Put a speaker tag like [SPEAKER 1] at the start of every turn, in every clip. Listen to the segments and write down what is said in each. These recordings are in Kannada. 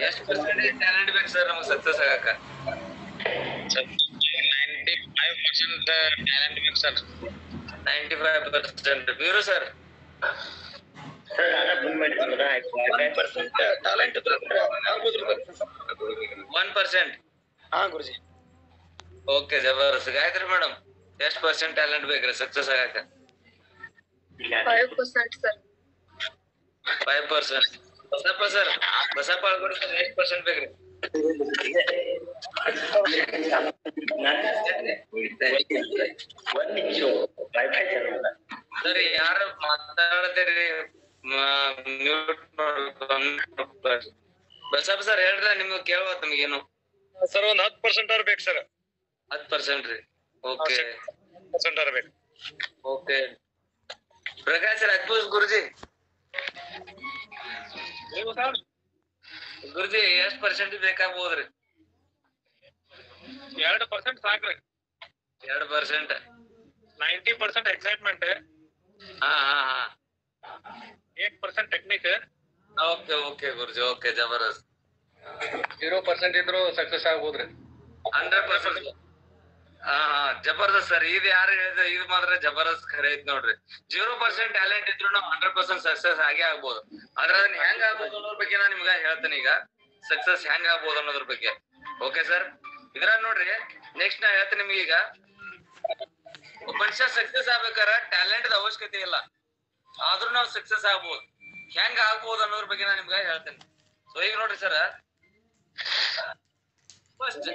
[SPEAKER 1] ಎಷ್ಟ್ ಪರ್ಸೆಂಟೇಜ್ ಟ್ಯಾಲೆಂಟ್ ಬೇಕು ಸರ್ ನಮ್ಗೆ ಸಕ್ಸಸ್ ಆಗಕ್ಕ
[SPEAKER 2] ನೈಂಟಿ ಫೈವ್ ಪರ್ಸೆಂಟ್ ಟ್ಯಾಲೆಂಟ್ ಬೇಕು ಸರ್
[SPEAKER 1] ನೈಂಟಿ ಫೈವ್ ಪರ್ಸೆಂಟ್ ಬೀರು ಸರ್
[SPEAKER 3] ಸರ್ ನಾನೇ ಬಂದ್ ಮಾಡಿದ್ರಲ್ಲ
[SPEAKER 4] one percent talent
[SPEAKER 1] one percent
[SPEAKER 4] ಹಾ ಗುರುಜಿ
[SPEAKER 1] ಓಕೆ ಜಬರ್ದಸ್ತ್ ಗಾಯತ್ರಿ ಮೇಡಮ್ ಎಷ್ಟ್ ಪರ್ಸೆಂಟ್ ಟ್ಯಾಲೆಂಟ್ ಬೇಕ್ರಿ ಸಕ್ಸಸ್ ಆಗಕ್ಕ
[SPEAKER 5] five percent sir
[SPEAKER 1] five percent Basappa sir Basappa ಅಳ್ಕೊಡಿ ಸರ್ ಎಷ್ಟ್ ಪರ್ಸೆಂಟ್ ಬೇಕ್ರಿ
[SPEAKER 3] ಒಂದ್ ನಿಮಿಷ ವೈಫೈ ಚಾನಲ್
[SPEAKER 1] ಸರ್ ಯಾರ ಮಾತಾಡದಿರಿ ಮ್ಯೂಟ್ ಬಸಪ್ಪ ಸರ್ ಹೇಳ್ರ ನಿಮ್ಗೆ ಕೇಳುವ ನಿಮ್ಗೇನು
[SPEAKER 2] ಸರ್ ಒಂದ್ ಹತ್ತು ಪರ್ಸೆಂಟ್ ಅವ್ರ ಬೇಕು ಸರ್
[SPEAKER 1] ಹತ್ ಪರ್ಸೆಂಟ್ ರೀ ಓಕೆ
[SPEAKER 2] ಪರ್ಸೆಂಟ್ ಅವ್ರ ಬೇಕು
[SPEAKER 1] ಓಕೆ ಪ್ರಕಾಶ್ ರಾಜ್ಪೂತ್ ಗುರುಜಿ ಗುರುಜಿ ಎಷ್ಟ್ ಪರ್ಸೆಂಟ್ ಬೇಕಾಗ್ಬೋದ್ರಿ
[SPEAKER 2] ಎರಡು ಪರ್ಸೆಂಟ್ ಸಾಕ್ರಿ
[SPEAKER 1] ಎರಡ್ ಪರ್ಸೆಂಟ್
[SPEAKER 2] ನೈಂಟಿ ಪರ್ಸೆಂಟ್ ಎಕ್ಸೈಟ್ಮೆಂಟ್
[SPEAKER 1] ಹಾ ಹಾ ಹಾ
[SPEAKER 2] eight percent technique
[SPEAKER 1] okay okay Guruji okay ಜಬರ್ದಸ್ತ್
[SPEAKER 2] ಜೀರೋ ಪರ್ಸೆಂಟ್ ಇದ್ರು ಸಕ್ಸಸ್ ಆಗ್ಬೋದ್ರಿ
[SPEAKER 1] ಹಂಡ್ರೆಡ್ ಪರ್ಸೆಂಟ್ ಹಾ ಹಾ ಜಬರ್ದಸ್ತ್ ಸರ್ ಇದು ಯಾರು ಹೇಳಿದ ಇದು ಮಾತ್ರ ಜಬರ್ದಸ್ತ್ ಖರೆ ಐತ್ ನೋಡ್ರಿ ಜೀರೋ ಪರ್ಸೆಂಟ್ ಟ್ಯಾಲೆಂಟ್ ಇದ್ರು ನಾವು ಹಂಡ್ರೆಡ್ ಪರ್ಸೆಂಟ್ ಸಕ್ಸಸ್ ಆಗೇ ಆಗ್ಬೋದು ಆದ್ರೆ ಅದನ್ನ ಹೆಂಗ್ ಆಗ್ಬೋದು ಅನ್ನೋದ್ರ ಬಗ್ಗೆ ನಾನು ನಿಮ್ಗ ಹೇಳ್ತೇನೆ ಈಗ ಸಕ್ಸಸ್ ಹೆಂಗ್ ಆಗ್ಬೋದು ಅನ್ನೋದ್ರ ಬಗ್ಗೆ ಓಕೆ ಸರ್ ಇದ್ರಾಗ ನೋಡ್ರಿ ನೆಕ್ಸ್ಟ್ ನಾ ಹೇಳ್ತೇನೆ ನಿಮ್ಗೆ ಈಗ ಒಬ್ಬ ಮನುಷ್ಯ ಸಕ್ಸಸ್ ಆಗ್ಬೇಕಾರ ಟ್ಯಾಲೆಂಟ್ ಅವಶ್ಯಕತೆ ಇಲ್ಲ ಆದ್ರೂ ನಾವು ಸಕ್ಸಸ್ ಆಗ್ಬೋದು ಹೆಂಗ್ ಆಗ್ಬೋದು ಅನ್ನೋದ್ರ ಬಗ್ಗೆ ನಾನು ನಿಮ್ಗೆ ಹೇಳ್ತೇನೆ ಸೊ ಈಗ ನೋಡ್ರಿ ಸರ್ ಫಸ್ಟ್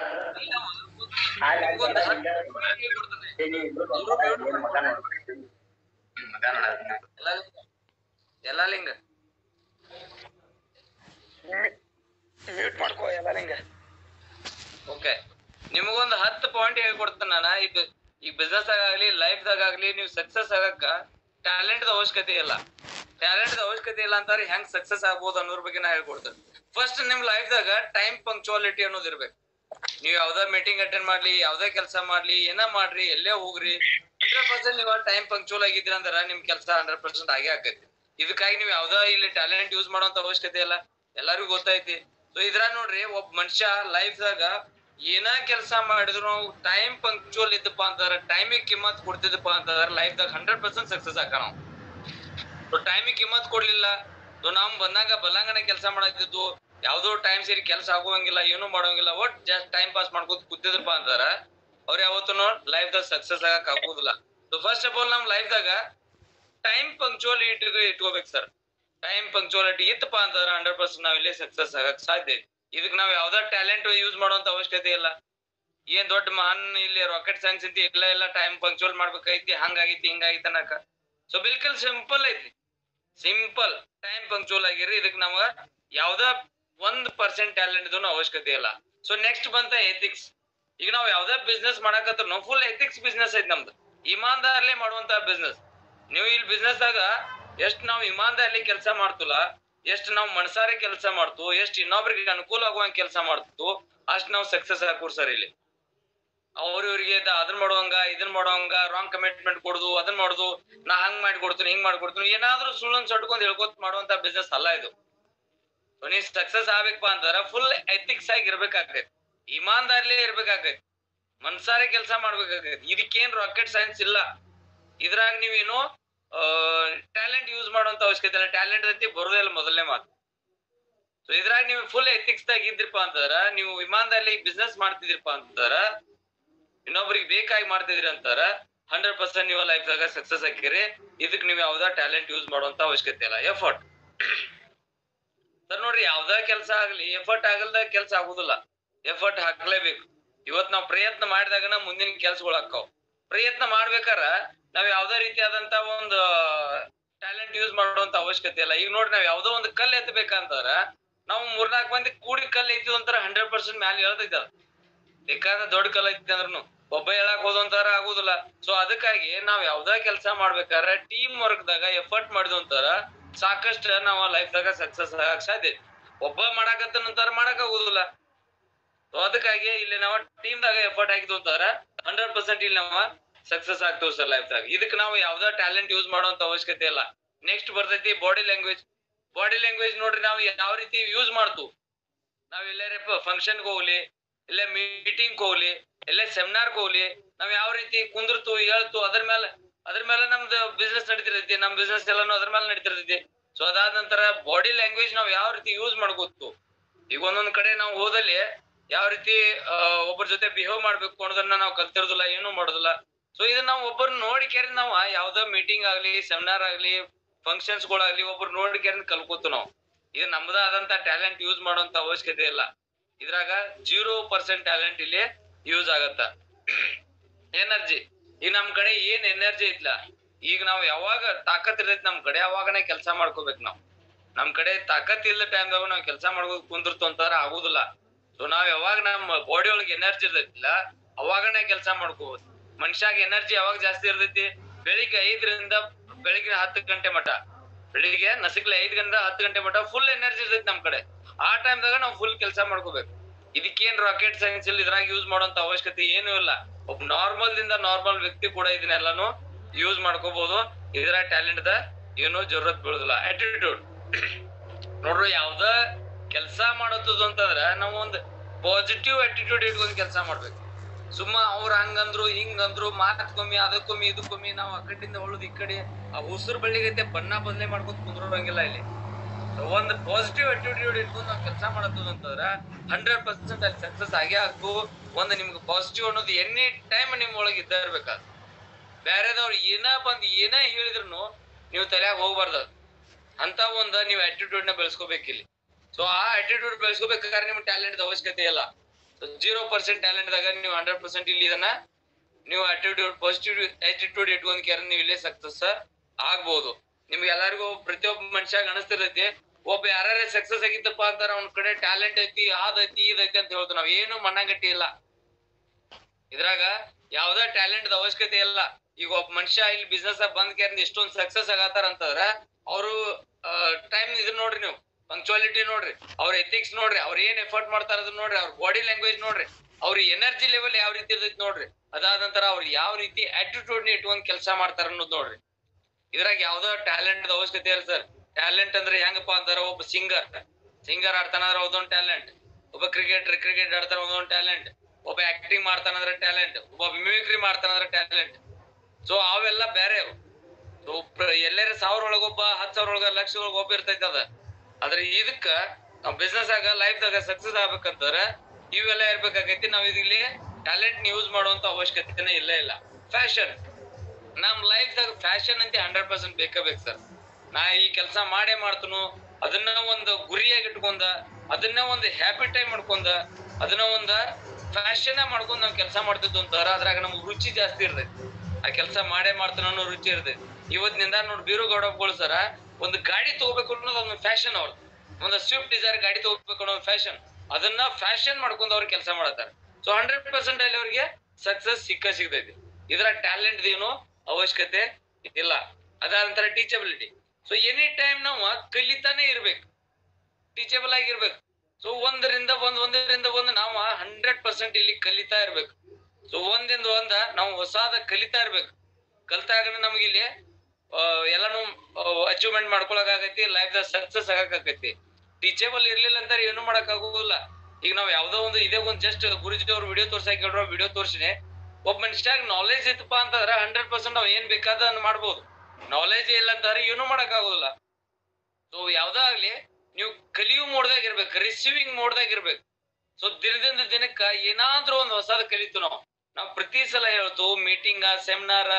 [SPEAKER 1] ಎಲ್ಲ ಲಿಂಗ
[SPEAKER 4] ಮ್ಯೂಟ್ ಮಾಡ್ಕೋ ಎಲ್ಲ ನಿಂಗೆ
[SPEAKER 1] ಓಕೆ ನಿಮಗೊಂದು ಹತ್ತು ಪಾಯಿಂಟ್ ಹೇಳ್ಕೊಡ್ತೇನೆ ನಾನು ಇದು ಈ ಬಿಸ್ನೆಸ್ ಆಗಲಿ ಲೈಫ್ ದಾಗ ಆಗ್ಲಿ ನೀವು ಸಕ್ಸಸ್ ಆಗಕ್ಕ ಟ್ಯಾಲೆಂಟ್ ಅವಶ್ಯಕತೆ ಇಲ್ಲ ಟ್ಯಾಲೆಂಟ್ ಅವಶ್ಯಕತೆ ಇಲ್ಲ ಅಂತಾರೆ ಹೆಂಗ್ ಸಕ್ಸಸ್ ಆಗ್ಬೋದು ಅನ್ನೋದ್ರ ಬಗ್ಗೆ ನಾ ಹೇಳ್ಕೊಡ್ತೇನೆ ಫಸ್ಟ್ ನಿಮ್ ಲೈಫ್ ದಾಗ ಟೈಮ್ ಪಂಕ್ಚುಯಾಲಿಟಿ ಅನ್ನೋದು ಇರ್ಬೇಕು ನೀವು ಯಾವ್ದೇ ಮೀಟಿಂಗ್ ಅಟೆಂಡ್ ಮಾಡ್ಲಿ ಯಾವ್ದೇ ಕೆಲಸ ಮಾಡ್ಲಿ ಏನ ಮಾಡ್ರಿ ಎಲ್ಲೇ ಹೋಗ್ರಿ ಹಂಡ್ರೆಡ್ ಪರ್ಸೆಂಟ್ ನೀವು ಟೈಮ್ ಪಂಕ್ಚುವಲ್ ಆಗಿದ್ರಿ ಅಂದ್ರ ನಿಮ್ ಕೆಲಸ ಹಂಡ್ರೆಡ್ ಪರ್ಸೆಂಟ್ ಆಗೇ ಆಕೈತಿ ಇದಕ್ಕಾಗಿ ನೀವು ಯಾವ್ದೋ ಇಲ್ಲಿ ಟ್ಯಾಲೆಂಟ್ ಯೂಸ್ ಮಾಡೋಂತ ಅವಶ್ಯಕತೆ ಇಲ್ಲ ಎಲ್ಲರಿಗೂ ಗೊತ್ತೈತಿ ಸೊ ಇದ್ರಾಗ ನೋಡ್ರಿ ಒಬ್ಬ ಮನುಷ್ಯ ಲೈಫ್ ದಾಗ ಏನ ಕೆಲಸ ಮಾಡಿದ್ರು ಟೈಮ್ ಪಂಕ್ಚುವಲ್ ಇದ್ದಪ್ಪ ಅಂತಂದ್ರ ಟೈಮಿಗೆ ಕಿಮ್ಮತ್ ಕೊಡ್ತಿದ್ದಪ್ಪ ಅಂತಂದ್ರ ಲೈಫ್ ದಾಗ ಹಂಡ್ರೆಡ್ ಪರ್ಸೆಂಟ್ ಸಕ್ಸಸ್ ಆಕ ನಾವು ಸೊ ಟೈಮಿಗೆ ಕಿಮ್ಮತ್ ಕೊಡ್ಲಿಲ್ಲ ಸೊ ನಾವ್ ಬಂದಾಗ ಬಲ್ಲಂಗನೆ ಕೆಲಸ ಮಾಡತ್ತಿದ್ದು ಯಾವ್ದೋ ಟೈಮ್ ಸೇರಿ ಕೆಲಸ ಆಗುವಂಗಿಲ್ಲ ಏನು ಮಾಡೋಂಗಿಲ್ಲ ಒಟ್ ಜಸ್ಟ್ ಟೈಮ್ ಪಾಸ್ ಮಾಡ್ಕೊತ ಕೂತಿದ್ರಪ್ಪ ಅಂತಾರ ಅವ್ರ ಯಾವತ್ತೂ ಲೈಫ್ ದಾಗ ಸಕ್ಸಸ್ ಆಗಕ್ ಆಗುದಿಲ್ಲ ಸೊ ಫಸ್ಟ್ ಆಫ್ ಆಲ್ ನಮ್ ಲೈಫ್ ದಾಗ ಟೈಮ್ ಪಂಕ್ಚುಯಾಲಿಟಿ ಇಟ್ಕೋಬೇಕು ಸರ್ ಟೈಮ್ ಪಂಕ್ಚುಯಾಲಿಟಿ ಇತ್ತಪ್ಪ ಅಂತಂದ್ರೆ ಹಂಡ್ರೆಡ್ ಪರ್ಸೆಂಟ್ ನಾವ್ ಇಲ್ಲೇ ಸಕ್ಸಸ್ ಆಗಕ್ ಸಾಧ್ಯ ಐತಿ ಇದಕ್ ನಾವ್ ಯಾವ್ದಾ ಟ್ಯಾಲೆಂಟ್ ಯೂಸ್ ಮಾಡುವಂತ ಅವಶ್ಯಕತೆ ಇಲ್ಲ ಏನ್ ದೊಡ್ಡ ಮಹಾನ್ ಇಲ್ಲಿ ರಾಕೆಟ್ ಸೈನ್ಸ್ ಅಂತ ಇಲ್ಲ ಎಲ್ಲ ಟೈಮ್ ಪಂಕ್ಚುವಲ್ ಮಾಡ್ಬೇಕೈತಿ ಹಂಗಾಗೈತಿ ಹಿಂಗಾಗೈತಿ ಅನ್ನಕ ಸೊ ಬಿಲ್ಕುಲ್ ಸಿಂಪಲ್ ಐತಿ ಸಿಂಪಲ್ ಟೈಮ್ ಪಂಕ್ಚುವಲ್ ಆಗಿರಿ ಇದಕ್ ನಮ್ಗ ಯಾವ್ದ ಒಂದ್ ಪರ್ಸೆಂಟ್ ಟ್ಯಾಲೆಂಟ್ ಇದನ್ನು ಅವಶ್ಯಕತೆ ಇಲ್ಲ ಸೊ ನೆಕ್ಸ್ಟ್ ಬಂತ ಎಥಿಕ್ಸ್ ಈಗ ನಾವ್ ಯಾವ್ದೇ ಬಿಸ್ನೆಸ್ ಮಾಡಕತ್ರ ಫುಲ್ ಎಥಿಕ್ಸ್ ಬಿಸ್ನೆಸ್ ಐತಿ ನಮ್ದು ಇಮಾನ್ದಾರ್ಲೆ ಮಾಡುವಂತ ಬಿಸ್ನೆಸ್ ನೀವು ಇಲ್ಲಿ ಬಿಸ್ನೆಸ್ ದಾಗ ಎಷ್ಟ್ ನಾವ್ ಇಮಾನ್ದಾರ್ಲಿ ಕೆಲಸ ಮಾಡ್ತಲ್ಲ ಎಷ್ಟ್ ನಾವ್ ಮನಸಾರೆ ಕೆಲಸ ಮಾಡ್ತು ಎಷ್ಟ್ ಇನ್ನೊಬ್ರಿಗೆ ಅನುಕೂಲ ಆಗುವಂಗ ಕೆಲಸ ಮಾಡ್ತು ಅಷ್ಟ್ ನಾವ್ ಸಕ್ಸಸ್ ಹಾಕೋರ್ ಸರ್ ಇಲ್ಲಿ ಅವ್ರ ಇವ್ರಿಗೆ ಇದ ಅದನ್ ಮಾಡುವಂಗ ಇದನ್ ಮಾಡುವಂಗ ರಾಂಗ್ ಕಮಿಟ್ಮೆಂಟ್ ಕೊಡುದು ಅದನ್ ಮಾಡುದು ನಾ ಹಂಗ್ ಮಾಡಿ ಕೊಡ್ತೀನಿ ಹಿಂಗ್ ಮಾಡಿ ಕೊಡ್ತೀನಿ ಏನಾದ್ರೂ ಸುಳ್ಳನ್ ಸಟ್ಕೊಂಡ್ ಹೇಳ್ಕೊತ ಮಾಡುವಂತ ಬಿಸ್ನೆಸ್ ಅಲ್ಲ ಇದು ಸೊ ನೀವ್ ಸಕ್ಸಸ್ ಆಗ್ಬೇಕಪ್ಪ ಅಂತಂದ್ರ ಫುಲ್ ಎಥಿಕ್ಸ್ ಆಗಿ ಇರ್ಬೇಕಾಗೈತಿ ಇಮಾನ್ದಾರ್ಲೇ ಇರ್ಬೇಕಾಗೈತಿ ಮನ್ಸಾರೆ ಕೆಲಸ ಮಾಡ್ಬೇಕಾಗೈತಿ ಇದಕ್ಕೇನ್ ರಾಕೆಟ್ ಸೈನ್ಸ್ ಇಲ್ಲ ಇದ್ರಾಗ ನೀವೇನು ಟ್ಯಾಲೆಂಟ್ ಯೂಸ್ ಮಾಡುವಂತ ಅವಶ್ಯಕತೆ ಇಲ್ಲ ಟ್ಯಾಲೆಂಟ್ ಅಂತ ಬರೋದೇ ಇಲ್ಲ ಮೊದಲನೇ ಮಾತು ಸೊ ಇದ್ರಾಗ ನೀವು ಫುಲ್ ಎಥಿಕ್ಸ್ ದಾಗ ಇದ್ರಿಪ್ಪ ಅಂತಂದ್ರ ನೀವು ವಿಮಾನದಲ್ಲಿ ಬಿಸ್ನೆಸ್ ಮಾಡ್ತಿದ್ರಿಪ್ಪ ಅಂತಂದ್ರ ಇನ್ನೊಬ್ರಿಗೆ ಬೇಕಾಗಿ ಮಾಡ್ತಿದ್ರಿ ಅಂತಾರ ಹಂಡ್ರೆಡ್ ಪರ್ಸೆಂಟ್ ನೀವು ಲೈಫ್ ದಾಗ ಸಕ್ಸಸ್ ಹಾಕಿರಿ ಇದಕ್ ನೀವು ಯಾವ್ದಾ ಟ್ಯಾಲೆಂಟ್ ಯೂಸ್ ಮಾಡುವಂತ ಅವಶ್ಯಕತೆ ಇಲ್ಲ ಎಫರ್ಟ್ ಸರ್ ನೋಡ್ರಿ ಯಾವ್ದಾ ಕೆಲಸ ಆಗ್ಲಿ ಎಫರ್ಟ್ ಆಗಲ್ದ ಕೆಲಸ ಆಗುದಿಲ್ಲ ಎಫರ್ಟ್ ಹಾಕ್ಲೇಬೇಕು ಇವತ್ ನಾವ್ ಪ್ರಯತ್ನ ಮಾಡಿದಾಗನ ಮುಂದಿನ ಕೆಲ್ಸಗಳು ಆಕ್ಕಾವ್ ಪ್ರಯತ್ನ ಮಾಡ್ಬೇಕಾರ ನಾವ್ ಯಾವ್ದೇ ರೀತಿಯಾದಂತ ಒಂದು ಟ್ಯಾಲೆಂಟ್ ಯೂಸ್ ಮಾಡುವಂತ ಅವಶ್ಯಕತೆ ಇಲ್ಲ ಈಗ ನೋಡ್ರಿ ನಾವ್ ಯಾವ್ದೋ ಒಂದು ಕಲ್ ಎತ್ತಬೇಕಂತಾರ ನಾವು ಮೂರ್ನಾಲ್ಕು ಮಂದಿ ಕೂಡಿ ಕಲ್ ಎತ್ತಿದ್ವು ಅಂತಾರ ಹಂಡ್ರೆಡ್ ಪರ್ಸೆಂಟ್ ಮ್ಯಾಲ ಹೇಳ್ತೈತೆ ಅದು ಬೇಕಾದ್ರೆ ದೊಡ್ಡ ಕಲ್ ಐತಿ ಅಂದ್ರೂ ಒಬ್ಬ ಹೇಳಕ್ ಹೋದಂತಾರ ಆಗುದಿಲ್ಲ ಸೊ ಅದಕ್ಕಾಗಿ ನಾವ್ ಯಾವ್ದೇ ಕೆಲಸ ಮಾಡ್ಬೇಕಾದ್ರೆ ಟೀಮ್ ವರ್ಕ್ ದಾಗ ಎಫರ್ಟ್ ಮಾಡಿದ್ವು ಅಂತಾರ ಸಾಕಷ್ಟು ನಾವ್ ಲೈಫ್ ದಾಗ ಸಕ್ಸಸ್ ಆಗಕ್ ಸಾಧ್ಯ ಐತಿ. ಒಬ್ಬ ಮಾಡಾಕತ್ತನಂತಾರ ಮಾಡಕ್ ಆಗುದಿಲ್ಲ ಸೊ ಅದಕ್ಕಾಗಿ ಇಲ್ಲಿ ನಾವ್ ಟೀಮ್ ದಾಗ ಎಫರ್ಟ್ ಹಾಕಿದ್ವು ಅಂತಾರ ಹಂಡ್ರೆಡ್ ಪರ್ಸೆಂಟ್ ಇಲ್ಲಿ ನಾವ ಸಕ್ಸಸ್ ಆಗ್ತೇವ್ ಸರ್ ಲೈಫ್ ದಾಗ ಇದಕ್ ನಾವು ಯಾವ್ದಾ ಟ್ಯಾಲೆಂಟ್ ಯೂಸ್ ಮಾಡುವಂತ ಅವಶ್ಯಕತೆ ಇಲ್ಲ ನೆಕ್ಸ್ಟ್ ಬರ್ತೈತಿ ಬಾಡಿ ಲ್ಯಾಂಗ್ವೇಜ್ ಬಾಡಿ ಲ್ಯಾಂಗ್ವೇಜ್ ನೋಡ್ರಿ ನಾವು ಯಾವ ರೀತಿ ಯೂಸ್ ಮಾಡ್ತು ನಾವ್ ಎಲ್ಲಾರ ಫಂಕ್ಷನ್ಗೆ ಹೋಗ್ಲಿ ಇಲ್ಲ ಮೀಟಿಂಗ್ ಹೋಗ್ಲಿ ಇಲ್ಲ ಸೆಮಿನಾರ್ಗೆ ಹೋಗ್ಲಿ ನಾವ್ ಯಾವ ರೀತಿ ಕುಂದಿರ್ತು ಹೇಳ್ತು ಅದ್ರ ಮೇಲೆ ಅದ್ರ ಮೇಲೆ ನಮ್ದು ಬಿಸ್ನೆಸ್ ನಡೀತಿರ್ತೈತಿ ನಮ್ ಬಿಸ್ನೆಸ್ ಎಲ್ಲಾನು ಅದ್ರ ಮೇಲೆ ನಡೀತಿರ್ತೈತಿ ಸೊ ಅದಾದ ನಂತರ ಬಾಡಿ ಲ್ಯಾಂಗ್ವೇಜ್ ನಾವ್ ಯಾವ ರೀತಿ ಯೂಸ್ ಮಾಡ್ಬೋದು ಈಗ ಒಂದೊಂದ್ ಕಡೆ ನಾವು ಹೋದಲ್ಲಿ ಯಾವ ರೀತಿ ಆ, ಒಬ್ಬರ ಜೊತೆ ಬಿಹೇವ್ ಮಾಡ್ಬೇಕು ಅನ್ನೋದನ್ನ ನಾವು ಕಲ್ತಿರೋದಿಲ್ಲ ಏನು ಮಾಡೋದಿಲ್ಲ ಸೊ ಇದನ್ನ ನಾವು ಒಬ್ಬರು ನೋಡಿ ಕೇರಿ ನಾವು ಯಾವ್ದೋ ಮೀಟಿಂಗ್ ಆಗ್ಲಿ ಸೆಮಿನಾರ್ ಆಗ್ಲಿ ಫಂಕ್ಷನ್ಸ್ ಗಳಾಗ್ಲಿ ಒಬ್ರು ನೋಡಿ ಕೇರಿ ಕಲ್ಕೋತು ನಾವು ಇದು ನಮ್ದ ಆದಂತ ಟ್ಯಾಲೆಂಟ್ ಯೂಸ್ ಮಾಡುವಂತ ಅವಶ್ಯಕತೆ ಇಲ್ಲ ಇದ್ರಾಗ ಜೀರೋ ಪರ್ಸೆಂಟ್ ಟ್ಯಾಲೆಂಟ್ ಇಲ್ಲಿ ಯೂಸ್ ಆಗತ್ತ ಎನರ್ಜಿ ಈಗ ನಮ್ ಕಡೆ ಏನ್ ಎನರ್ಜಿ ಐತ್ಲ ಈಗ ನಾವು ಯಾವಾಗ ತಾಕತ್ ಇರ್ತೈತಿ ನಮ್ ಕಡೆ ಅವಾಗನೇ ಕೆಲಸ ಮಾಡ್ಕೋಬೇಕು ನಾವು ನಮ್ ಕಡೆ ತಾಕತ್ ಇಲ್ಲದ ಟೈಮ್ದಾಗ ನಾವ್ ಕೆಲಸ ಮಾಡ್ಕೋದ್ ಕುಂದಿರ್ತು ಅಂತಂದ್ರ ಆಗುದಿಲ್ಲ ಸೊ ನಾವ್ ಯಾವಾಗ ನಮ್ಮ ಬಾಡಿ ಒಳಗೆ ಎನರ್ಜಿ ಇರ್ತೈತಿಲ್ಲ ಅವಾಗನೇ ಕೆಲಸ ಮಾಡ್ಕೋಬಹುದು ಮನುಷ್ಯಾಗ ಎನರ್ಜಿ ಯಾವಾಗ ಜಾಸ್ತಿ ಇರ್ತೈತಿ ಬೆಳಿಗ್ಗೆ ಐದರಿಂದ ಬೆಳಿಗ್ಗೆ ಹತ್ತು ಗಂಟೆ ಮಟ ಬೆಳಿಗ್ಗೆ ನಸಿಕ್ಲೆ ಐದ್ ಗಂಟೆ ಹತ್ತು ಗಂಟೆ ಮಟ ಫುಲ್ ಎನರ್ಜಿ ಇರ್ತೈತಿ ನಮ್ ಕಡೆ ಆ ಟೈಮ್ದಾಗ ನಾವು ಫುಲ್ ಕೆಲಸ ಮಾಡ್ಕೋಬೇಕು ಇದಕ್ಕೇನ್ ರಾಕೆಟ್ ಸೈನ್ಸ್ ಇಲ್ಲಿ ಇದ್ರಾಗ ಯೂಸ್ ಮಾಡುವಂತ ಅವಶ್ಯಕತೆ ಏನು ಇಲ್ಲ ಒಬ್ಬ ನಾರ್ಮಲ್ ದಿಂದ ನಾರ್ಮಲ್ ವ್ಯಕ್ತಿ ಕೂಡ ಇದನ್ನೆಲ್ಲಾನು ಯೂಸ್ ಮಾಡ್ಕೋಬಹುದು ಇದರ ಟ್ಯಾಲೆಂಟ್ ದ ಏನು ಜರೂರತ್ ಬೀಳುದಿಲ್ಲ ಆಟಿಟ್ಯೂಡ್ ನೋಡ್ರಿ ಯಾವ್ದ ಕೆಲಸ ಮಾಡತ್ತದು ಅಂತಂದ್ರ ನಾವು ಒಂದ್ ಪಾಸಿಟಿವ್ ಆಟಿಟ್ಯೂಡ್ ಇಟ್ಕೊಂಡ್ ಕೆಲಸ ಮಾಡ್ಬೇಕು ಸುಮ್ಮ ಅವ್ರ ಹಂಗಂದ್ರು ಹಿಂಗಂದ್ರು ಮಾತ್ ಕಮ್ಮಿ ಅದಕ್ಕೊಮ್ಮಿ ಇದಕ್ಕೊಮ್ಮಿ ನಾವು ಆ ಕಡೆಯಿಂದ ಹೊಳದ್ ಈ ಕಡೆ ಆ ಉಸಿರು ಬಳ್ಳಿಗೈತೆ ಬಣ್ಣ ಬದಲೆ ಮಾಡ್ಕೊತ ಕುಂದ್ರೋಂಗಿಲ್ಲ ಇಲ್ಲಿ ಒಂದ್ ಪಾಸಿಟಿವ್ ಆಟಿಟ್ಯೂಡ್ ಇಟ್ಕೊಂಡು ನಾವು ಕೆಲಸ ಮಾಡತ್ತದ ಅಂತಂದ್ರ ಹಂಡ್ರೆಡ್ ಪರ್ಸೆಂಟ್ ಅಲ್ಲಿ ಸಕ್ಸಸ್ ಆಗೇ ಆಗ್ತು ಒಂದ್ ನಿಮ್ಗೆ ಪಾಸಿಟಿವ್ ಅನ್ನೋದು ಎನಿ ಟೈಮ್ ನಿಮ್ ಒಳಗೆ ಇದ್ದ ಇರ್ಬೇಕಾದ ಬ್ಯಾರೆದವ್ರು ಏನ ಬಂದ್ ಏನ ಹೇಳಿದ್ರು ನೀವು ತಲೆಯಾಗ ಹೋಗ್ಬಾರ್ದು ಅದು. ಅಂತ ಒಂದ್ ನೀವು ಆಟಿಟ್ಯೂಡ್ ನ ಬೆಳೆಸ್ಕೋಬೇಕಿಲ್ಲಿ ಸೊ ಆ ಆಟಿಟ್ಯೂಡ್ ಬೆಳೆಸ್ಕೋಬೇಕಾದ್ರೆ ನಿಮ್ಗೆ ಟ್ಯಾಲೆಂಟ್ ಅವಶ್ಯಕತೆ ಇಲ್ಲ ಜೀರೋ ಪರ್ಸೆಂಟ್ ಟ್ಯಾಲೆಂಟ್ ದಾಗ ನೀವು ಹಂಡ್ರೆಡ್ ಪರ್ಸೆಂಟ್ ಇಲ್ಲಿ ಇದನ್ನ ನೀವು ಆಟಿಟ್ಯೂಡ್ ಪಾಸಿಟಿವ್ ಆಟಿಟ್ಯೂಡ್ ಇಟ್ಕೊಂಡ್ ಕೇರ್ ನೀವು ಇಲ್ಲೇ ಸಕ್ಸಸ್ ಆಗ್ಬೋದು ನಿಮ್ಗೆ ಎಲ್ಲರಿಗೂ ಪ್ರತಿಯೊಬ್ಬ ಮನುಷ್ಯಾಗ ಅನಿಸ್ತಿರ್ತೈತಿ ಒಬ್ಬ ಯಾರ್ಯಾರ ಸಕ್ಸಸ್ ಆಗಿದ್ದಪ್ಪ ಅಂತಾರ ಅವ್ನ ಕಡೆ ಟ್ಯಾಲೆಂಟ್ ಐತಿ ಅದೈತಿ ಇದೈತಿ ಅಂತ ಹೇಳ್ತು ನಾವ್ ಏನು ಮಣ್ಣಗಟ್ಟಿ ಇಲ್ಲ ಇದ್ರಾಗ ಯಾವ್ದ ಟ್ಯಾಲೆಂಟ್ ಅವಶ್ಯಕತೆ ಇಲ್ಲ ಈಗ ಒಬ್ಬ ಮನುಷ್ಯ ಇಲ್ಲಿ ಬಿಸ್ನೆಸ್ ಬಂದ್ ಕೇರ್ ಎಷ್ಟೊಂದ್ ಸಕ್ಸಸ್ ಆಗತ್ತಾರ ಅಂತಂದ್ರ ಅವರು ಟೈಮ್ ಇದನ್ನ ನೋಡ್ರಿ ನೀವು ಪಂಕ್ಚುಯಾಲಿಟಿ ನೋಡ್ರಿ ಅವ್ರ ಎಥಿಕ್ಸ್ ನೋಡ್ರಿ ಅವ್ರ ಏನ್ ಎಫರ್ಟ್ ಮಾಡ್ತಾರ ಅದನ್ನ ನೋಡ್ರಿ ಅವ್ರ ಬಾಡಿ ಲ್ಯಾಂಗ್ವೇಜ್ ನೋಡ್ರಿ ಅವ್ರ ಎನರ್ಜಿ ಲೆವೆಲ್ ಯಾವ ರೀತಿ ಇರ್ತೈತಿ ನೋಡ್ರಿ ಅದಾದ ನಂತರ ಅವ್ರು ಯಾವ ರೀತಿ ಆಟಿಟ್ಯೂಡ್ ನ ಇಟ್ಕೊಂಡ್ ಕೆಲಸ ಮಾಡ್ತಾರ ಅನ್ನೋದು ನೋಡ್ರಿ ಇದ್ರಾಗ ಯಾವ್ದೋ ಟ್ಯಾಲೆಂಟ್ ಅವಶ್ಯಕತೆ ಇಲ್ಲ ಸರ್ ಟ್ಯಾಲೆಂಟ್ ಅಂದ್ರೆ ಹೆಂಗಪ್ಪ ಅಂತಾರ ಒಬ್ಬ ಸಿಂಗರ್ ಸಿಂಗರ್ ಆಡ್ತಾನಂದ್ರ ಅದೊಂದ್ ಟ್ಯಾಲೆಂಟ್ ಒಬ್ಬ ಕ್ರಿಕೆಟರ್ ಕ್ರಿಕೆಟ್ ಆಡ್ತಾನ ಒಂದೊಂದ್ ಟ್ಯಾಲೆಂಟ್ ಒಬ್ಬ ಆಕ್ಟಿಂಗ್ ಮಾಡ್ತಾನಂದ್ರ ಟ್ಯಾಲೆಂಟ್ ಒಬ್ಬ ಮಿಮಿಕ್ರಿ ಮಾಡ್ತಾನಂದ್ರ ಟ್ಯಾಲೆಂಟ್ ಸೊ ಅವೆಲ್ಲ ಬೇರೆ ಅವು ಸೊ ಎಲ್ಲರ ಸಾವಿರ ಒಳಗೊಬ್ಬ ಹತ್ತು ಸಾವಿರ ಒಳಗ ಲಕ್ಷ ಒಳಗ ಒಬ್ಬ ಇರ್ತೈತಿ ಅದ ಆದ್ರೆ ಇದಕ್ಕ ನಾವ್ ಬಿಸ್ನೆಸ್ ಆಗ ಲೈಫ್ ದಾಗ ಸಕ್ಸಸ್ ಆಗ್ಬೇಕಂತಂದ್ರ ಇವೆಲ್ಲ ಇರ್ಬೇಕಾಗೈತಿ ನಾವ್ ಇಲ್ಲಿ ಟ್ಯಾಲೆಂಟ್ ಯೂಸ್ ಮಾಡುವಂತ ಅವಶ್ಯಕತೆನೇ ಇಲ್ಲ ಇಲ್ಲ ಫ್ಯಾಷನ್ ನಮ್ ಲೈಫ್ ದಾಗ ಫ್ಯಾಷನ್ ಅಂತ ಹಂಡ್ರೆಡ್ ಪರ್ಸೆಂಟ್ ಬೇಕೇ ಬೇಕು ಸರ್ ನಾ ಈ ಕೆಲಸ ಮಾಡೇ ಮಾಡ್ತನು ಅದನ್ನ ಒಂದು ಗುರಿಯಾಗಿ ಇಟ್ಕೊಂಡ ಅದನ್ನ ಒಂದು ಹ್ಯಾಬಿಟ್ ಆಗಿ ಮಾಡ್ಕೊಂಡ ಅದನ್ನ ಒಂದ ಫ್ಯಾಷನ್ ಮಾಡ್ಕೊಂಡ್ ನಾವ್ ಕೆಲಸ ಮಾಡ್ತಿದ್ವು ಅಂತಾರ ಅದ್ರಾಗ ನಮ್ಗ್ ರುಚಿ ಜಾಸ್ತಿ ಇರ್ತೈತಿ ಆ ಕೆಲಸ ಮಾಡೇ ಮಾಡ್ತಾನ ಅನ್ನೋ ರುಚಿ ಇರ್ತೈತಿ ಇವತ್ತಿನಿಂದ ನೋಡಿ ಬೀರು ಗೌಡಗಳು ಸರ ಒಂದು ಗಾಡಿ ತಗೋಬೇಕು ಅನ್ನೋದು ಒಂದು ಫ್ಯಾಷನ್ ಅವ್ರದ್ದು ಒಂದು ಸ್ವಿಫ್ಟ್ ಡಿಸೈರ್ ಗಾಡಿ ತಗೋಬೇಕು ಅನ್ನೋ ಫ್ಯಾಷನ್ ಅದನ್ನ ಫ್ಯಾಷನ್ ಮಾಡ್ಕೊಂಡ್ ಅವ್ರು ಕೆಲಸ ಮಾಡತಾರೆ ಸೊ ಹಂಡ್ರೆಡ್ ಪರ್ಸೆಂಟ್ ಅಲ್ಲಿ ಅವ್ರಿಗೆ ಸಕ್ಸಸ್ ಸಿಕ್ಕ ಸಿಗ್ತೈತಿ ಇದರ ಟ್ಯಾಲೆಂಟ್ ಏನು ಅವಶ್ಯಕತೆ ಇಲ್ಲ ಅದಾದ ನಂತರ ಟೀಚಬಿಲಿಟಿ ಸೊ ಎನಿ ಟೈಮ್ ನಾವು ಕಲಿತಾನೆ ಇರ್ಬೇಕು ಟೀಚಬಲ್ ಆಗಿರ್ಬೇಕು ಸೊ ಒಂದರಿಂದ ಒಂದ್ ಒಂದರಿಂದ ಒಂದು ನಾವು ಹಂಡ್ರೆಡ್ ಪರ್ಸೆಂಟ್ ಇಲ್ಲಿ ಕಲಿತಾ ಇರ್ಬೇಕು ಸೊ ಒಂದಿಂದ ಒಂದ ನಾವು ಹೊಸಾದ ಕಲಿತಾ ಇರ್ಬೇಕು ಕಲ್ತಾಗ ನಮ್ಗೆ ಇಲ್ಲಿ ಆ, ಎಲ್ಲಾನು ಅಚೀವ್ಮೆಂಟ್ ಮಾಡ್ಕೊಳಕಾಗೈತಿ ಲೈಫ್ ದಾಗ ಸಕ್ಸಸ್ ಆಗಕೈತಿ ಟೀಚೇಬಲ್ ಇರ್ಲಿಲ್ಲ ಅಂತ ಏನು ಮಾಡಕ್ ಆಗೋದಿಲ್ಲ ಈಗ ನಾವ್ ಯಾವ್ದೋ ಒಂದು ಇದೇ ಒಂದ್ ಜಸ್ಟ್ ಗುರುಜಿ ಅವ್ರ ವಿಡಿಯೋ ತೋರ್ಸಾಕ್ ಹೇಳ್ರೋ ವಿಡಿಯೋ ತೋರ್ಸಿನಿ ಒಬ್ಬ ಮನುಷ್ಯಾಗ ನಾಲೆಜ್ ಇತ್ತಪ್ಪ ಅಂತಂದ್ರ ಹಂಡ್ರೆಡ್ ಪರ್ಸೆಂಟ್ ನಾವ್ ಏನ್ ಬೇಕಾದ ಮಾಡ್ಬೋದು ನಾಲೆಜ್ ಇಲ್ಲ ಅಂತಂದ್ರೆ ಏನು ಮಾಡಕ್ ಆಗೋದಿಲ್ಲ ಸೊ ಯಾವ್ದೇ ಆಗ್ಲಿ ನೀವು ಕಲಿಯು ಮೋಡ್ದಾಗ ಇರ್ಬೇಕು ರಿಸೀವಿಂಗ್ ಮೋಡ್ದಾಗ ಇರ್ಬೇಕು ಸೊ ದಿನದಿಂದ ದಿನಕ್ಕ ಏನಾದ್ರೂ ಒಂದ್ ಹೊಸದ ಕಲಿತು ನಾವು ನಾವು ಪ್ರತಿ ಸಲ ಹೇಳ್ತು ಮೀಟಿಂಗ ಸೆಮಿನಾರ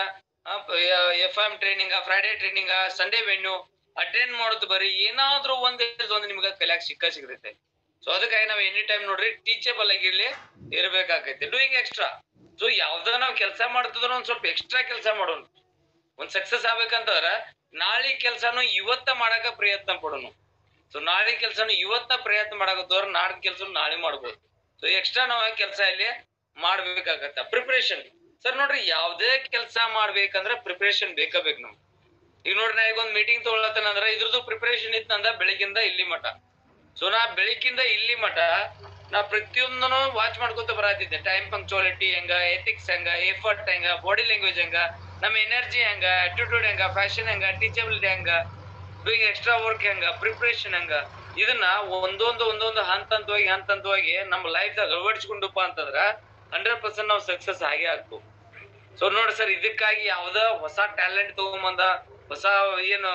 [SPEAKER 1] F M training Friday training Sunday venue attend ಮಾಡೋದು ಬರೀ ಏನಾದ್ರೂ ಒಂದ್ ಇಲ್ದ್ ಒಂದ್ ನಿಮ್ಗ ಕಲಿಯಾಕ್ ಸಿಕ್ಕ ಸಿಗ್ತೈತೆ ಸೊ ಅದಕ್ಕಾಗಿ ನಾವ್ ಎನಿ ಟೈಮ್ ನೋಡ್ರಿ ಟೀಚಬಲ್ ಆಗಿರ್ಲಿ ಇರ್ಬೇಕಾಗೈತಿ ಡೂಯಿಂಗ್ ಎಕ್ಸ್ಟ್ರಾ ಸೊ ಯಾವ್ದ ನಾವ್ ಕೆಲಸ ಮಾಡ್ತಿದ್ರು ಒಂದ್ ಸ್ವಲ್ಪ ಎಕ್ಸ್ಟ್ರಾ ಕೆಲಸ ಮಾಡೋಣ ಒಂದ್ ಸಕ್ಸಸ್ ಆಗ್ಬೇಕಂತಂದ್ರ ನಾಳೆ ಕೆಲ್ಸಾನು ಇವತ್ತ ಮಾಡಾಕ ಪ್ರಯತ್ನ ಪಡೋನು ಸೊ ನಾಳೆ ಕೆಲ್ಸನು ಇವತ್ತ ಪ್ರಯತ್ನ ಮಾಡಾಕತ್ತವ್ರ ನಾಳೆ ಕೆಲ್ಸ ನಾಳೆ ಮಾಡ್ಬೋದು ಸೊ ಎಕ್ಸ್ಟ್ರಾ ನಾವ್ ಕೆಲಸ ಇಲ್ಲಿ ಮಾಡ್ಬೇಕಾಗತ್ತ ಪ್ರಿಪರೇಷನ್ ಸರ್ ನೋಡ್ರಿ ಯಾವ್ದೇ ಕೆಲಸ ಮಾಡ್ಬೇಕಂದ್ರ ಪ್ರಿಪರೇಷನ್ ಬೇಕ ಬೇಕು ನಮ್ಗೆ ಈಗ ನೋಡ್ರಿ ನಾ ಈಗ ಒಂದ್ ಮೀಟಿಂಗ್ ತಗೊಳತ್ತನಂದ್ರ ಇದ್ರದ್ದು ಪ್ರಿಪರೇಷನ್ ಇತ್ತಂದ ಬೆಳಗಿಂದ ಇಲ್ಲಿ ಮಠ ಸೊ ನಾ ಬೆಳಕಿಂದ ಇಲ್ಲಿ ಮಠ ನಾ ಪ್ರತಿಯೊಂದನು ವಾಚ್ ಮಾಡ್ಕೊತ ಬರತ್ತಿದ್ದೆ ಟೈಮ್ ಪಂಕ್ಚುಯಾಲಿಟಿ ಹೆಂಗ ಎಥಿಕ್ಸ್ ಹೆಂಗ ಎಫರ್ಟ್ ಹೆಂಗ ಬಾಡಿ ಲ್ಯಾಂಗ್ವೇಜ್ ಹೆಂಗ ನಮ್ಮ ಎನರ್ಜಿ ಹೆಂಗ ಆಟಿಟ್ಯೂಡ್ ಹೆಂಗ ಫ್ಯಾಷನ್ ಹೆಂಗ ಟೀಚಬಿಲಿಟಿ ಹೆಂಗ ಡೂಯಿಂಗ್ ಎಕ್ಸ್ಟ್ರಾ ವರ್ಕ್ ಹೆಂಗ ಪ್ರಿಪರೇಷನ್ ಹೆಂಗ ಇದನ್ನ ಒಂದೊಂದು ಒಂದೊಂದು ಹಂತ ಹಂತವಾಗಿ ಹಂತ ಹಂತವಾಗಿ ನಮ್ಮ ಲೈಫ್ ದಾಗ ಅಳವಡಿಸ್ಕೊಂಡಪ್ಪ ಅಂತಂದ್ರ ಹಂಡ್ರೆಡ್ ಪರ್ಸೆಂಟ್ ನಾವು ಸಕ್ಸಸ್ ಆಗೇ ಆಗ್ತು ಸೊ ನೋಡಿ ಸರ್ ಇದಕ್ಕಾಗಿ ಯಾವ್ದ ಹೊಸ ಟ್ಯಾಲೆಂಟ್ ತಗೊಂಬಂದ ಹೊಸ ಏನು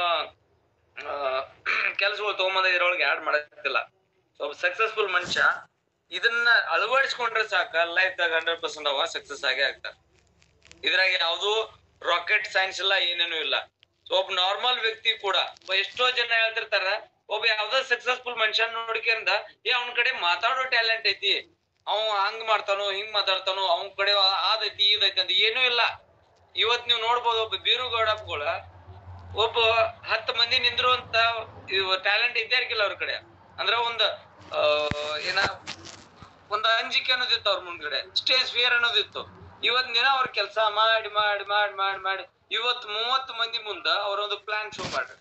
[SPEAKER 1] ಕೆಲಸಗಳು ತಗೊಂಬಂದ ಇದ್ರೊಳಗೆ ಆಡ್ ಮಾಡಕ್ತಿಲ್ಲ ಸೊ ಸಕ್ಸಸ್ಫುಲ್ ಮನುಷ್ಯ ಇದನ್ನ ಅಳವಡಿಸ್ಕೊಂಡ್ರೆ ಸಾಕ ಲೈಫ್ ದಾಗ ಹಂಡ್ರೆಡ್ ಪರ್ಸೆಂಟ್ ಅವ ಸಕ್ಸಸ್ ಆಗೇ ಆಗ್ತಾರ ಇದ್ರಾಗ ಯಾವ್ದು ರಾಕೆಟ್ ಸೈನ್ಸ್ ಇಲ್ಲ ಏನೇನು ಇಲ್ಲ ಸೊ ಒಬ್ಬ ನಾರ್ಮಲ್ ವ್ಯಕ್ತಿ ಕೂಡ ಒಬ್ಬ ಎಷ್ಟೋ ಜನ ಹೇಳ್ತಿರ್ತಾರ ಒಬ್ಬ ಯಾವ್ದೋ ಸಕ್ಸಸ್ಫುಲ್ ಮನುಷ್ಯ ನೋಡ್ಕೊಂಡ ಏ ಅವ್ನ ಕಡೆ ಮಾತಾಡೋ ಟ್ಯಾಲೆಂಟ್ ಐತಿ ಅವ ಹಂಗ್ ಮಾಡ್ತಾನೋ ಹಿಂಗ್ ಮಾತಾಡ್ತಾನೋ ಅವ್ನ ಕಡೆ ಆದೈತಿ ಇದೈತಿ ಅಂತ ಏನೂ ಇಲ್ಲ ಇವತ್ ನೀವು ನೋಡ್ಬೋದು ಒಬ್ಬ ಬೀರುಗೌಡಪ್ಪಗಳ ಒಬ್ಬ ಹತ್ತು ಮಂದಿ ನಿಂದ್ರುವಂತ ಟ್ಯಾಲೆಂಟ್ ಇದ್ದೇ ಇರ್ಕಿಲ್ಲ ಅವ್ರ ಕಡೆ ಅಂದ್ರ ಒಂದ್ ಆ, ಏನ ಒಂದ್ ಅಂಜಿಕೆ ಅನ್ನೋದಿತ್ತು ಅವ್ರ ಮುಂದ್ಗಡೆ ಸ್ಟೇಜ್ ಫಿಯರ್ ಅನ್ನೋದಿತ್ತು ಇವತ್ ದಿನ ಅವ್ರ ಕೆಲಸ ಮಾಡಿ ಮಾಡಿ ಮಾಡಿ ಮಾಡಿ ಮಾಡಿ ಇವತ್ ಮೂವತ್ ಮಂದಿ ಮುಂದ ಅವ್ರೊಂದು ಪ್ಲಾನ್ ಶೋ ಮಾಡ್ರಿ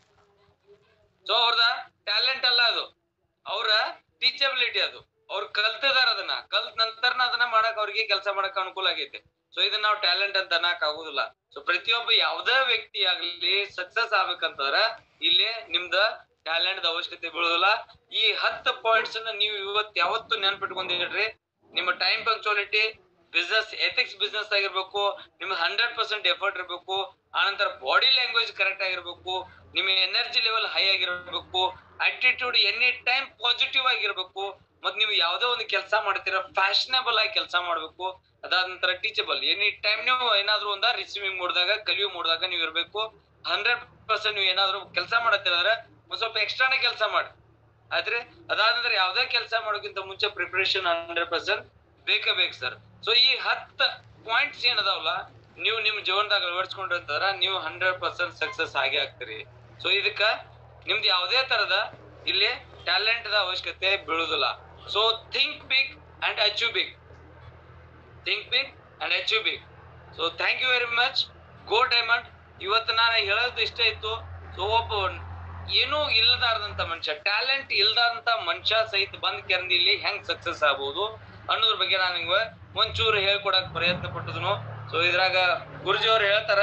[SPEAKER 1] ಸೊ ಅವ್ರದ ಟ್ಯಾಲೆಂಟ್ ಅಲ್ಲ ಅದು ಅವ್ರ ಟೀಚಬಿಲಿಟಿ ಅದು ಅವ್ರು ಕಲ್ತಿದಾರ ಅದನ್ನ ಕಲ್ತ್ ನಂತರನ ಅದನ್ನ ಮಾಡಕ್ ಅವ್ರಿಗೆ ಕೆಲಸ ಮಾಡಕ್ ಅನುಕೂಲ ಆಗೈತೆ ಸೊ ಇದನ್ನ ನಾವು ಟ್ಯಾಲೆಂಟ್ ಅಂತ ಅನ್ನಕ್ ಆಗುದಿಲ್ಲ ಸೊ ಪ್ರತಿಯೊಬ್ಬ ಯಾವ್ದೇ ವ್ಯಕ್ತಿ ಆಗ್ಲಿ ಸಕ್ಸಸ್ ಆಗ್ಬೇಕಂತಂದ್ರ ಇಲ್ಲಿ ನಿಮ್ದ ಟ್ಯಾಲೆಂಟ್ ಅವಶ್ಯಕತೆ ಬೀಳುದಿಲ್ಲ ಈ ಹತ್ತು ಪಾಯಿಂಟ್ಸ್ ಅನ್ನ ನೀವು ಇವತ್ ಯಾವತ್ತು ನೆನ್ಪಿಟ್ಕೊಂಡಿರ್ರಿ ನಿಮ್ಮ time punctuality business ethics business ಆಗಿರ್ಬೇಕು ನಿಮ್ಗೆ ಹಂಡ್ರೆಡ್ ಪರ್ಸೆಂಟ್ ಎಫರ್ಟ್ ಇರ್ಬೇಕು ಆನಂತರ ಬಾಡಿ ಲ್ಯಾಂಗ್ವೇಜ್ ಕರೆಕ್ಟ್ ಆಗಿರ್ಬೇಕು ನಿಮ್ಮ ಎನರ್ಜಿ ಲೆವೆಲ್ ಹೈ ಆಗಿರ್ಬೇಕು ಆಟಿಟ್ಯೂಡ್ ಎನಿ ಟೈಮ್ ಪಾಸಿಟಿವ್ ಆಗಿರ್ಬೇಕು ಮತ್ ನೀವು ಯಾವ್ದೋ ಒಂದು ಕೆಲಸ ಮಾಡ್ತೀರಾ ಫ್ಯಾಷನಬಲ್ ಆಗಿ ಕೆಲಸ ಮಾಡ್ಬೇಕು ಅದಾದ ನಂತರ ಟೀಚಬಲ್ ಎನಿ ಟೈಮ್ ನೀವು ಏನಾದ್ರು ಒಂದ ರಿಸೀವಿಂಗ್ ಮೂಡ್ದಾಗ ಕಲಿಯೋ ಮೂಡ್ದಾಗ ನೀವು ಇರ್ಬೇಕು ಹಂಡ್ರೆಡ್ ಪರ್ಸೆಂಟ್ ನೀವು ಏನಾದ್ರು ಕೆಲಸ ಮಾಡತ್ತಿರಂದ್ರೆ ಒಂದ್ ಸ್ವಲ್ಪ ಎಕ್ಸ್ಟ್ರಾನೇ ಕೆಲಸ ಮಾಡಿ ಆದ್ರೆ ಅದಾದ ನಂತರ ಯಾವ್ದೇ ಕೆಲಸ ಮಾಡೋಕ್ಕಿಂತ ಮುಂಚೆ ಪ್ರಿಪರೇಷನ್ ಹಂಡ್ರೆಡ್ ಪರ್ಸೆಂಟ್ ಬೇಕೇ ಬೇಕು ಸರ್ ಸೊ ಈ ಹತ್ತ ಪಾಯಿಂಟ್ಸ್ ಏನದಾವಲ್ಲ ನೀವು ನಿಮ್ ಜೀವನದಾಗ ಅಳವಡಿಸ್ಕೊಂಡಿರ್ತಾರ ನೀವು ಹಂಡ್ರೆಡ್ ಪರ್ಸೆಂಟ್ ಸಕ್ಸಸ್ ಆಗೇ ಆಗ್ತೀರಿ ಸೊ ಇದಕ್ಕ ನಿಮ್ದು ಯಾವುದೇ ತರದ ಇಲ್ಲಿ ಟ್ಯಾಲೆಂಟ್ ದ ಅವಶ್ಯಕತೆ ಬೀಳುದಿಲ್ಲ so think big and achieve big think big and achieve big so thank you very much go diamond ಇವತ್ತು ನಾನು ಹೇಳೋದು ಇಷ್ಟ ಇತ್ತು ಸೊ ಒಬ್ಬ ಏನೂ ಇಲ್ಲದಾರ್ದಂತ ಮನುಷ್ಯ ಟ್ಯಾಲೆಂಟ್ ಇಲ್ದಾರಂತ ಮನುಷ್ಯ ಸಹಿತ ಬಂದ್ ಕೆರಂದಿ ಇಲ್ಲಿ ಹೆಂಗ್ ಸಕ್ಸಸ್ ಆಗ್ಬೋದು ಅನ್ನೋದ್ರ ಬಗ್ಗೆ ನಾನು ನಿಮ್ಗೆ ಒಂಚೂರು ಹೇಳ್ಕೊಡಕ್ ಪ್ರಯತ್ನ ಪಟ್ಟದನು ಸೊ ಇದ್ರಾಗ ಗುರುಜಿ ಅವ್ರು ಹೇಳ್ತಾರ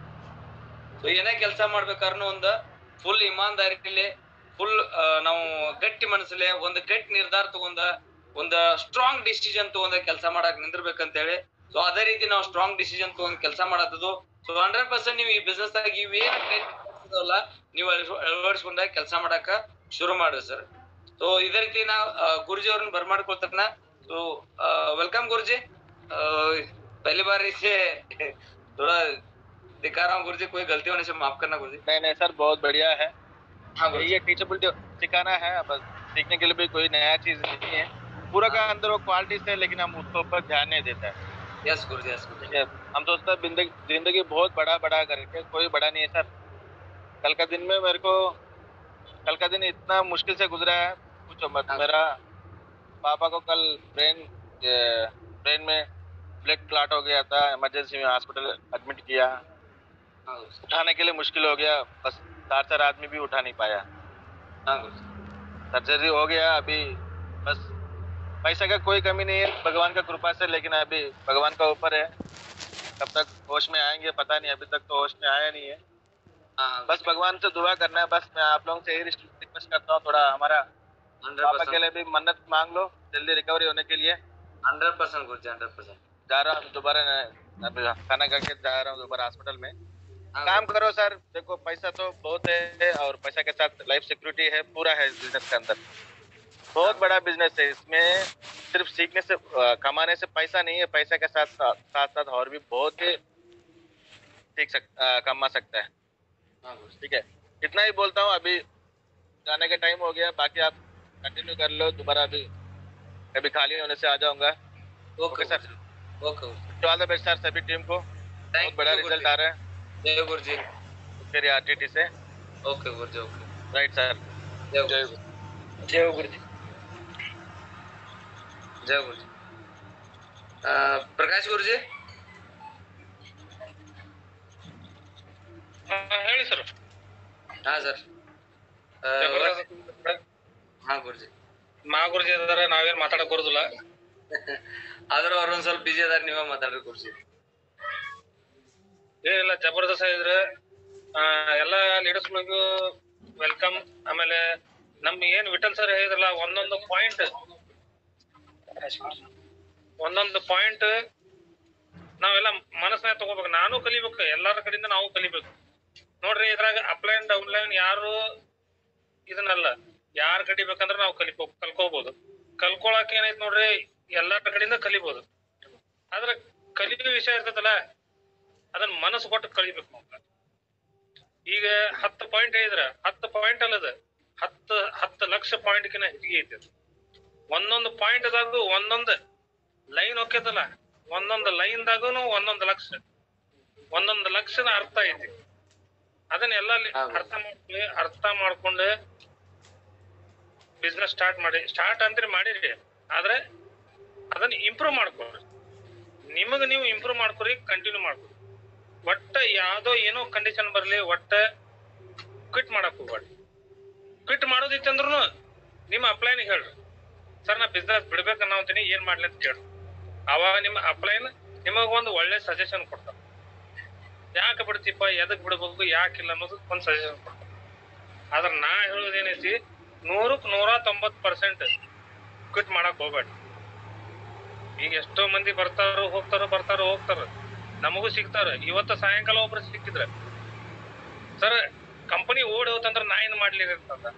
[SPEAKER 1] ಸೊ ಏನೇ ಕೆಲಸ ಮಾಡ್ಬೇಕಾದ್ರೂ ಒಂದ್ ಫುಲ್ ಇಮಾನ್ದಾರಿಲಿ ಫುಲ್ ನಾವು ಗಟ್ಟಿ ಮನಸ್ಸಲ್ಲಿ ಒಂದು ಗಟ್ಟಿ ನಿರ್ಧಾರ ತಗೊಂಡ ಒಂದ್ ಸ್ಟ್ರಾಂಗ್ ಡಿಸಿಷನ್ ತಗೊಂಡ ಕೆಲಸ ಮಾಡಕ್ ನಿಂದಿರ್ಬೇಕಂತ ಹೇಳಿ ಸೊ ಅದೇ ರೀತಿ ನಾವು ಸ್ಟ್ರಾಂಗ್ ಡಿಸಿಷನ್ ತಗೊಂಡ್ ಕೆಲಸ ಮಾಡತ್ತದು ಸೊ ಹಂಡ್ರೆಡ್ ಪರ್ಸೆಂಟ್ ನೀವು ಈ ಬಿಸ್ನೆಸ್ ಆಗಿ ಇವೇನಲ್ಲ ನೀವು ಅಳವ- ಅಳವಡಿಸ್ಕೊಂಡಾಗ ಕೆಲಸ ಮಾಡಾಕ ಶುರು ಮಾಡ್ರಿ ಸರ್ ಸೊ ಇದೇ ರೀತಿ ನಾ ಗುರುಜಿ ಅವ್ರನ್ನ ಬರ್ಮಾಡ್ಕೊಳ್ತಾರ ಸೊ ವೆಲ್ಕಮ್ गुरुजी अ, पहली बार इसे थोड़ा दिखा रहा हूँ गुरुजी कोई गलती होने से माफ करना गुरुजी
[SPEAKER 6] नहीं नहीं सर बहुत बढ़िया है
[SPEAKER 1] हाँ गुरुजी
[SPEAKER 6] ये टीचेबिलिटी सिखाना है बस सीखने के लिए भी कोई नया चीज नहीं है पूरा का अंदर वो क्वालिटीज है लेकिन हम उसके ऊपर ध्यान नहीं देते हैं
[SPEAKER 1] यस गुरुजी यस गुरुजी
[SPEAKER 6] ठीक है हम सोचते हैं जिंदगी जिंदगी बहुत बड़ा बड़ा करके कोई बड़ा नहीं है सर कल का दिन में मेरे को कल का दिन इतना मुश्किल से गुजरा है पूछो मत
[SPEAKER 1] हाँ।
[SPEAKER 6] मेरा पापा को कल ब्रेन ब्रेन में ब्लड क्लाट हो गया था इमरजेंसी में हॉस्पिटल एडमिट किया
[SPEAKER 1] हाँ गुरुजी
[SPEAKER 6] उठाने के लिए मुश्किल हो गया बस चार चार आदमी भी उठा नहीं पाया
[SPEAKER 1] हाँ गुरुजी
[SPEAKER 6] सर्जरी हो गया अभी बस पैसे का कोई कमी नहीं है भगवान का कृपा से लेकिन अभी भगवान का ऊपर है कब तक होश में आएंगे पता नहीं अभी तक तो होश में आया नहीं है
[SPEAKER 1] हाँ
[SPEAKER 6] बस भगवान से दुआ करना है बस मैं आप लोगों से यही रिक्वेस्ट करता हूँ थोड़ा हमारा
[SPEAKER 1] हंड्रेड
[SPEAKER 6] पापा के
[SPEAKER 1] परसेंट
[SPEAKER 6] लिए भी मन्नत मांग लो जल्दी रिकवरी होने के लिए
[SPEAKER 1] hundred percent Guruji hundred percent
[SPEAKER 6] जा रहा हूँ दोबारा न- अभी खाना खा के जा रहा हूँ दोबारा हॉस्पिटल में
[SPEAKER 1] हाँ
[SPEAKER 6] काम
[SPEAKER 1] गुरुजी।
[SPEAKER 6] करो सर देखो पैसा तो बहुत है और पैसा के साथ लाइफ सिक्योरिटी है पूरा है बिजनेस के अंदर बहुत बड़ा बिजनेस है इसमें सिर्फ सीखने से अ, कमाने से पैसा नहीं है पैसा के साथ साथ साथ और भी बहुत सीख सक अ, कमा सकता है
[SPEAKER 1] हाँ गुरुजी
[SPEAKER 6] ठीक है इतना ही बोलता हूँ अभी जाने का टाइम हो गया बाकी आप कंटिन्यू कर लो दोबारा अभी कभी खाली होने से आ जाऊंगा
[SPEAKER 1] okay
[SPEAKER 6] sir.
[SPEAKER 1] Sir okay Guruji
[SPEAKER 6] तो ऑल द बेस्ट सर सभी टीम को
[SPEAKER 1] थैंक
[SPEAKER 6] बहुत बड़ा
[SPEAKER 1] यू
[SPEAKER 6] रिजल्ट
[SPEAKER 1] गुरुजी
[SPEAKER 6] आ रहा है
[SPEAKER 1] जय गुरुजी
[SPEAKER 6] फिर आर टी से
[SPEAKER 1] okay Guruji okay
[SPEAKER 6] right sir
[SPEAKER 1] जय
[SPEAKER 6] जय
[SPEAKER 1] गुरुजी
[SPEAKER 4] ಜಯ ಗುರುಜಿ
[SPEAKER 1] जय गुरुजी अ, प्रकाश गुरुजी
[SPEAKER 2] ಹೇಳಿ ಸರ್
[SPEAKER 1] हाँ सर अ, हाँ गुरुजी
[SPEAKER 2] ಮಾ ಗುರುಜಿ ಅದಾರ ನಾವೇನ್ ಮಾತಾಡಕ್ ಬರುದಿಲ್ಲ
[SPEAKER 1] ಆದ್ರೂ ಅವ್ರ ಒಂದ್ ಸ್ವಲ್ಪ ಬಿಜಿ ಅದಾರ ನೀವೇ ಮಾತಾಡ್ರಿ ಗುರುಜಿ
[SPEAKER 2] ಏನಿಲ್ಲ ಜಬರ್ದಸ್ತ್ ಇದ್ರೆ ಆ, ಎಲ್ಲಾ ಲೀಡರ್ಸ್ ಗಳಿಗೂ ವೆಲ್ಕಮ್ ಆಮೇಲೆ ನಮ್ ಏನ್ ವಿಠಲ್ ಸರ್ ಹೇಳಿದ್ರಲ್ಲ ಒಂದೊಂದು ಪಾಯಿಂಟ್ ಒಂದೊಂದು ಪಾಯಿಂಟ್ ನಾವೆಲ್ಲ ಮನಸ್ಸಿನಾಗ ತಗೋಬೇಕು ನಾನು ಕಲಿಬೇಕು ಎಲ್ಲಾರ ಕಡೆಯಿಂದ ನಾವು ಕಲಿಬೇಕು ನೋಡ್ರಿ ಇದ್ರಾಗ ಅಪ್ಲೈನ್ ಡೌನ್ಲೈನ್ ಯಾರು ಇದನ್ನಲ್ಲ ಯಾರ್ ಕಲಿಬೇಕಂದ್ರ ನಾವು ಕಲಿಕೋ ಕಲ್ಕೋಬಹುದು ಕಲ್ಕೊಳಕ್ ಏನೈತ್ ನೋಡ್ರಿ ಎಲ್ಲಾರ ಕಡೆಯಿಂದ ಕಲಿಬಹುದು ಆದ್ರ ಕಲಿಯೋ ವಿಷಯ ಇರ್ತದಲ್ಲ ಅದನ್ನ ಮನಸ್ಸು ಕೊಟ್ಟು ಕಲಿಬೇಕು ನಾವು ಈಗ ಹತ್ತು ಪಾಯಿಂಟ್ ಹೇಳಿದ್ರ ಹತ್ತು ಪಾಯಿಂಟ್ ಅಲ್ಲದ ಹತ್ತು ಹತ್ತು ಲಕ್ಷ ಪಾಯಿಂಟ್ ಕಿನ ಹೆಚ್ಚಿಗೆ ಐತಿ ಅದು. ಒಂದೊಂದು ಪಾಯಿಂಟ್ ದಾಗು ಒಂದೊಂದು ಲೈನ್ ಹೋಗ್ಯದಲ್ಲ ಒಂದೊಂದು ಲೈನ್ ದಾಗೂನು ಒಂದೊಂದು ಲಕ್ಷ ಒಂದೊಂದು ಲಕ್ಷದ ಅರ್ಥ ಐತಿ ಅದನ್ನ ಎಲ್ಲ ಅಲ್ಲಿ
[SPEAKER 1] ಹೌದು.
[SPEAKER 2] ಅರ್ಥ ಮಾಡ್ಕೊಳ್ಳಿ ಅರ್ಥ ಮಾಡ್ಕೊಂಡು ಬಿಸ್ನೆಸ್ ಸ್ಟಾರ್ಟ್ ಮಾಡಿ ಸ್ಟಾರ್ಟ್ ಅಂತೀರಿ ಮಾಡಿರಿ ಆದ್ರೆ ಅದನ್ನ ಇಂಪ್ರೂವ್ ಮಾಡ್ಕೊಳ್ರಿ ನಿಮಗ ನೀವು ಇಂಪ್ರೂವ್ ಮಾಡ್ಕೊರಿ ಕಂಟಿನ್ಯೂ ಮಾಡ್ಕೊರಿ ಒಟ್ಟ ಯಾವ್ದೋ ಏನೋ ಕಂಡೀಷನ್ ಬರ್ಲಿ ಒಟ್ಟ ಕ್ವಿಟ್ ಮಾಡಕ್ ಹೋಗ್ಬೇಡಿ ಕ್ವಿಟ್ ಮಾಡೋದಿತ್ತಂದ್ರು ನಿಮ್ಮ ಅಪ್ಲೈನ್ ಹೇಳ್ರಿ ಸರ್ ನಾ ಬಿಸ್ನೆಸ್ ಬಿಡ್ಬೇಕು ಅನ್ನೋತೀನಿ ಏನ್ ಮಾಡ್ಲಿ ಅಂತ ಕೇಳ್ರಿ ಅವಾಗ ನಿಮ್ಮ ಅಪ್ಲೈನ್ ನಿಮಗ ಒಂದು ಒಳ್ಳೆ ಸಜೆಷನ್ ಕೊಡ್ತಾರ ಯಾಕೆ ಬಿಡ್ತಿಪ್ಪ ಎದಕ್ ಬಿಡ್ಬೇಕು ಯಾಕಿಲ್ಲ ಅನ್ನೋದು ಒಂದು ಸಜೆಷನ್ ಕೊಡ್ತಾರ ಆದ್ರ ನಾ ಹೇಳೋದೇನೈತಿ ನೂರಕ್ ನೂರ ತೊಂಬತ್ ಪರ್ಸೆಂಟ್ ಕ್ವಿಟ್ ಮಾಡಕ್ ಹೋಗ್ಬೇಡಿ ಈಗ ಎಷ್ಟೋ ಮಂದಿ ಬರ್ತಾರೋ ಹೋಗ್ತಾರೋ ಬರ್ತಾರೋ ಹೋಗ್ತಾರ ನಮಗೂ ಸಿಗ್ತಾರ ಇವತ್ತು ಸಾಯಂಕಾಲ ಒಬ್ರು ಸಿಕ್ಕಿದ್ರ ಸರ್ ಕಂಪನಿ ಓಡಿ ಹೋತಂದ್ರ ನಾ ಏನ್ ಮಾಡ್ಲಿ ಅಂತಂದ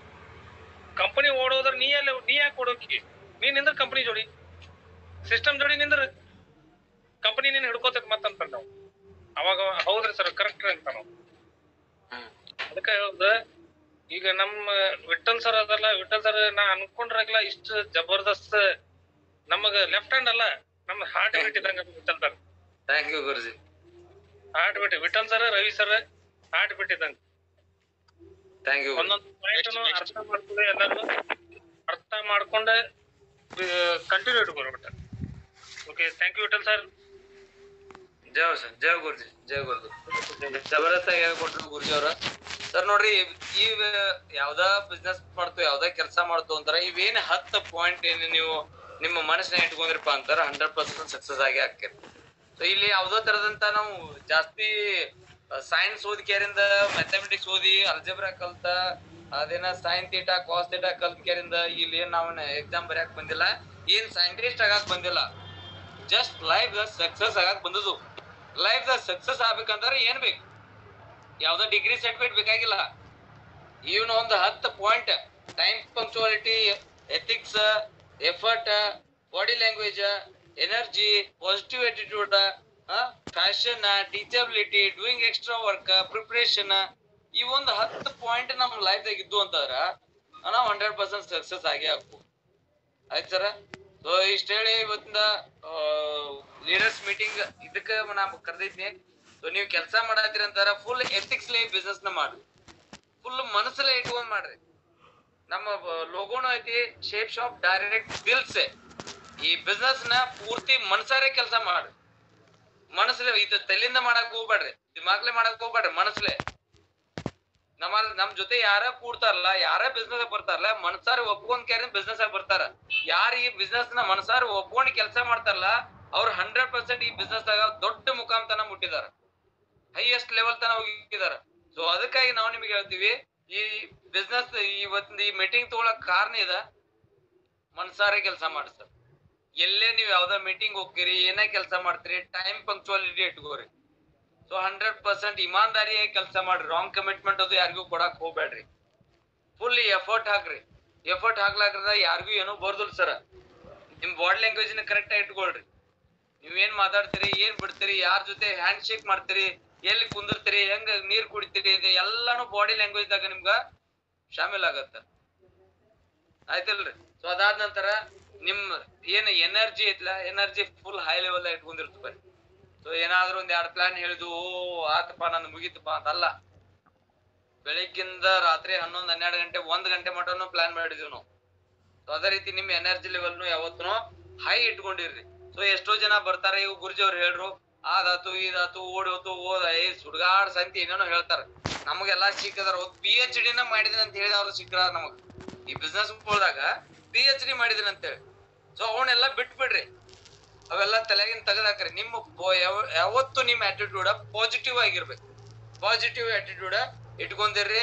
[SPEAKER 2] ಕಂಪನಿ ಓಡೋದ್ರ ನೀ ಎಲ್ಲ ನೀ ಯಾಕೆ ಓಡೋಕಿ ನೀ ನಿಂದ್ರ ಕಂಪನಿ ಜೋಡಿ ಸಿಸ್ಟಮ್ ಜೋಡಿ ನಿಂದ್ರ ಕಂಪನಿ ನೀನ್ ಹಿಡ್ಕೋತೈತ್ ಮತ್ತಂತ ನಾವು ಅವಾಗ ಹೌದ್ರಿ ಸರ್ ಕರೆಕ್ಟ್ ಅಂತ ನಾವು
[SPEAKER 1] ಹ್ಮ್
[SPEAKER 2] ಅದಕ್ಕೆ ಹೇಳ್ದ ಈಗ ನಮ್ಮ ವಿಠಲ್ ಸರ್ ಅದಲ್ಲ ವಿಠಲ್ ಸರ್ ನಾ ಅನ್ಕೊಂಡ್ರಾಗ್ಲ ಇಷ್ಟ ಜಬರ್ದಸ್ತ್ ನಮಗ ಲೆಫ್ಟ್ ಹ್ಯಾಂಡ್ ಅಲ್ಲ ನಮ್ ಹಾರ್ಟ್ ಬೀಟ್ ಇದ್ದಂಗ Vittal sir
[SPEAKER 1] thank you Guruji
[SPEAKER 2] heart beat Vittal sir Ravi sir heart beat ಇದ್ದಂಗ
[SPEAKER 1] ಥ್ಯಾಂಕ್ ಯು
[SPEAKER 2] ಒಂದೊಂದು ಪಾಯಿಂಟ್ ಅರ್ಥ ಮಾಡ್ಕೊಂಡು ಎಲ್ಲಾರು ಅರ್ಥ ಮಾಡ್ಕೊಂಡ ಕಂಟಿನ್ಯೂ ಇಟ್ಕೊಳ್ಬಿಟ್ಟ okay thank you Vittal sir
[SPEAKER 1] ಜಯ ಸರ್ ಜಯ ಗುರುಜಿ ಜಯ ಗುರುಜಿ ಜಬರ್ದಸ್ತ್ ಆಗಿ ಹೇಳ್ಕೊಟ್ರು ಗುರುಜಿ ಅವ್ರ ಸರ್ ನೋಡ್ರಿ ಈ ಯಾವ್ದ ಬಿಸ್ನೆಸ್ ಮಾಡ್ತು ಯಾವ್ದ ಕೆಲಸ ಮಾಡ್ತು ಅಂತಾರ ಇವೇನ್ ಹತ್ತು ಪಾಯಿಂಟ್ ಏನ್ ನೀವು ನಿಮ್ಮ ಮನಸ್ಸಿನ ಇಟ್ಕೊಂಡ್ರಿಪ್ಪ ಅಂತಾರ ಹಂಡ್ರೆಡ್ ಪರ್ಸೆಂಟ್ ಸಕ್ಸಸ್ ಆಗಿ ಆಕ್ಕೇತಿ ಸೊ ಇಲ್ಲಿ ಯಾವ್ದೋ ತರದಂತ ನಾವು ಜಾಸ್ತಿ ಸೈನ್ಸ್ ಓದಿಕೆರಿಂದ ಮ್ಯಾಥಮೆಟಿಕ್ಸ್ ಓದಿ ಅಲ್ಜೆಬ್ರಾ ಕಲ್ತ ಅದೇನ ಸೈನ್ ತೀಟಾ ಕಾಸ್ ತೀಟಾ ಕಲ್ತ್ಕೇರಿಂದ ಇಲ್ಲಿ ಏನ್ ನಾವು ಎಕ್ಸಾಮ್ ಬರ್ಯಾಕ್ ಬಂದಿಲ್ಲ ಏನ್ ಸೈಂಟಿಸ್ಟ್ ಆಗಾಕ್ ಬಂದಿಲ್ಲ ಜಸ್ಟ್ ಲೈಫ್ ದ ಸಕ್ಸಸ್ ಆಗಕ್ ಬಂದದು ಲೈಫ್ ದ ಸಕ್ಸಸ್ ಆಗ್ಬೇಕಂದ್ರೆ ಏನ್ ಬೇಕು ಯಾವ್ದೋ ಡಿಗ್ರಿ ಸರ್ಟಿಫಿಕೇಟ್ ಬೇಕಾಗಿಲ್ಲ ಇವನ್ ಒಂದು ಹತ್ತು point time punctuality ethics effort body language energy positive attitude fashion teachability doing extra work preparation ಈ ಒಂದು ಹತ್ತು ಪಾಯಿಂಟ್ ನಮ್ ಲೈಫ್ ದಾಗ ಇದ್ದು ಅಂತಂದ್ರ ನಾವು ಹಂಡ್ರೆಡ್ ಪರ್ಸೆಂಟ್ ಸಕ್ಸಸ್ ಆಗೇ ಆಗ್ಬೋದು ಆಯ್ತು ಸರ ಸೊ ಇಷ್ಟ ಹೇಳಿ ಇವತ್ತಿಂದ ಲೀಡರ್ಸ್ ಮೀಟಿಂಗ್ ಇದಕ್ಕ ನಾ ಕರೆದಿದ್ನಿ ಸೊ ನೀವು ಕೆಲಸ ಮಾಡತ್ತೀರಿ ಅಂತಾರ ಫುಲ್ ಎಥಿಕ್ಸ್ ಲೇ ಬಿಸ್ನೆಸ್ ನ ಮಾಡ್ರಿ ಫುಲ್ ಮನಸ್ಸಲ್ಲೇ ಇಟ್ಕೊಂಡ್ ಮಾಡ್ರಿ ನಮ್ಮ ಲೋಗೋನು ಐತಿ ಶೇಪ್ ಶಾಪ್ ಡೈರೆಕ್ಟ್ ದಿಲ್ಸೆ ಈ ಬಿಸ್ನೆಸ್ ನ ಪೂರ್ತಿ ಮನಸಾರೆ ಕೆಲಸ ಮಾಡ್ರಿ ಮನಸ್ಸಲ್ಲೇ ಇದು ತಲೆಯಿಂದ ಮಾಡಕ್ ಹೋಗ್ಬೇಡ್ರಿ ದಿಮಾಗ್ಲೆ ಮಾಡಕ್ ಹೋಗ್ಬೇಡ್ರಿ ಮನಸ್ಸಲ್ಲೇ ನಮ್ಮ ನಮ್ ಜೊತೆ ಯಾರ ಕೂಡ್ತಾರಲ್ಲ ಯಾರ ಬಿಸ್ನೆಸ್ ಬರ್ತಾರಲ್ಲ ಮನಸಾರ ಒಪ್ಕೊಂಡ್ ಕ್ಯಾರ ಬಿಸ್ನೆಸ್ ಆಗಿ ಬರ್ತಾರ ಯಾರ ಈ ಬಿಸ್ನೆಸ್ ನ ಮನಸಾರ ಒಪ್ಕೊಂಡ್ ಕೆಲಸ ಮಾಡ್ತಾರಲ್ಲ ಅವ್ರು ಹಂಡ್ರೆಡ್ ಪರ್ಸೆಂಟ್ ಈ ಬಿಸ್ನೆಸ್ ದಾಗ ದೊಡ್ಡ ಮುಖಾಂತನ ಮುಟ್ಟಿದಾರ ಹೈಯೆಸ್ಟ್ ಲೆವೆಲ್ ತನ ಹೋಗಿದಾರ ಸೊ ಅದಕ್ಕಾಗಿ ನಾವು ನಿಮಗೆ ಹೇಳ್ತೀವಿ ಈ ಬಿಸ್ನೆಸ್ ಇವತ್ತಿನ ಈ ಮೀಟಿಂಗ್ ತಗೊಳಕ್ ಕಾರಣ ಇದ ಮನ್ಸಾರೆ ಕೆಲಸ ಮಾಡಿ ಸರ್ ಎಲ್ಲೇ ನೀವು ಯಾವ್ದೋ ಮೀಟಿಂಗ್ ಹೋಗ್ತೀರಿ ಏನೇ ಕೆಲಸ ಮಾಡ್ತೀರಿ ಟೈಮ್ ಪಂಕ್ಚುಯಾಲಿಟಿ ಇಟ್ಕೋರಿ ಸೊ ಹಂಡ್ರೆಡ್ ಪರ್ಸೆಂಟ್ ಇಮಾನ್ದಾರಿಯಾಗಿ ಕೆಲಸ ಮಾಡ್ರಿ ರಾಂಗ್ ಕಮಿಟ್ಮೆಂಟ್ ಅದು ಯಾರಿಗೂ ಕೊಡಕ್ ಹೋಗ್ಬೇಡ್ರಿ ಫುಲ್ ಎಫರ್ಟ್ ಹಾಕ್ರಿ ಎಫರ್ಟ್ ಹಾಕ್ಲಾಕ್ರದ ಯಾರಿಗೂ ಏನೂ ಬರ್ದಿಲ್ಲ ಸರ್ ನಿಮ್ ಬಾಡಿ ಲ್ಯಾಂಗ್ವೇಜ್ ನ ಕರೆಕ್ಟ್ ಆಗಿ ಇಟ್ಕೊಳ್ರಿ ನೀವ್ ಏನ್ ಮಾತಾಡ್ತೀರಿ ಏನ್ ಬಿಡ್ತೀರಿ ಯಾರ ಜೊತೆ ಹ್ಯಾಂಡ್ ಶೇಕ್ ಮಾಡ್ತೀರಿ ಎಲ್ಲಿ ಕುಂದಿರ್ತೀರಿ ಹೆಂಗ ನೀರ್ ಕುಡಿತೀರಿ ಇದು ಎಲ್ಲಾನು ಬಾಡಿ ಲ್ಯಾಂಗ್ವೇಜ್ ದಾಗ ನಿಮ್ಗ ಶಾಮಿಲ್ ಆಗತ್ತ ಆಯ್ತಲ್ರಿ ಸೊ ಅದಾದ ನಂತರ ನಿಮ್ ಏನ್ ಎನರ್ಜಿ ಐತ್ಲ ಎನರ್ಜಿ ಫುಲ್ ಹೈ ಲೆವೆಲ್ ಇಟ್ಕೊಂಡಿರ್ತ ಬರ್ರಿ ಸೊ ಏನಾದ್ರೂ ಒಂದ್ ಎರಡ್ ಪ್ಲಾನ್ ಹೇಳಿದ್ವು ಓ ಆತಪ್ಪ ನಂದು ಮುಗೀತಪ್ಪ ಅಂತಲ್ಲ ಬೆಳಿಗ್ಗಿಂದ ರಾತ್ರಿ ಹನ್ನೊಂದ್ ಹನ್ನೆರಡು ಗಂಟೆ ಒಂದ್ ಗಂಟೆ ಮಟನು ಪ್ಲಾನ್ ಮಾಡಿದ್ವಿ ನಾವು ಸೊ ಅದೇ ರೀತಿ ನಿಮ್ ಎನರ್ಜಿ ಲೆವೆಲ್ನು ಯಾವತ್ತೂ ಹೈ ಇಟ್ಕೊಂಡಿರ್ರಿ ಸೊ ಎಷ್ಟೋ ಜನ ಬರ್ತಾರೆ ಈಗ ಗುರುಜಿ ಅವ್ರು ಹೇಳ್ರು ಅದಾತು ಇದಾತು ಓಡಿ ಹೋತು ಓದ ಏ ಸುಡ್ಗಾಡ್ ಸಂತಿ ಏನೇನೋ ಹೇಳ್ತಾರ ನಮಗೆಲ್ಲಾ ಸಿಕ್ಕದಾರ ಪಿ ಎಚ್ ಡಿನ ಮಾಡಿದಿನ ಅಂತ ಹೇಳಿ ಅವ್ರು ಸಿಕ್ಕ್ರ ನಮಗ್ ಈ ಬಿಸ್ನೆಸ್ ಹೋದಾಗ ಪಿ ಎಚ್ ಡಿ ಮಾಡಿದಿನ ಅಂತೇಳಿ ಸೊ ಅವನ್ನೆಲ್ಲ ಬಿಟ್ಬಿಡ್ರಿ ಅವೆಲ್ಲ ತಲೆಗಿನ ತೆಗೆದಾಕ್ರಿ ನಿಮ್ಮ ಪೊ- ಯಾವ- ಯಾವತ್ತು ನಿಮ್ಮ ಆಟಿಟ್ಯೂಡ್ ಪಾಸಿಟಿವ್ ಆಗಿರ್ಬೇಕು ಪಾಸಿಟಿವ್ ಆಟಿಟ್ಯೂಡ್ ಇಟ್ಕೊಂಡಿರ್ರಿ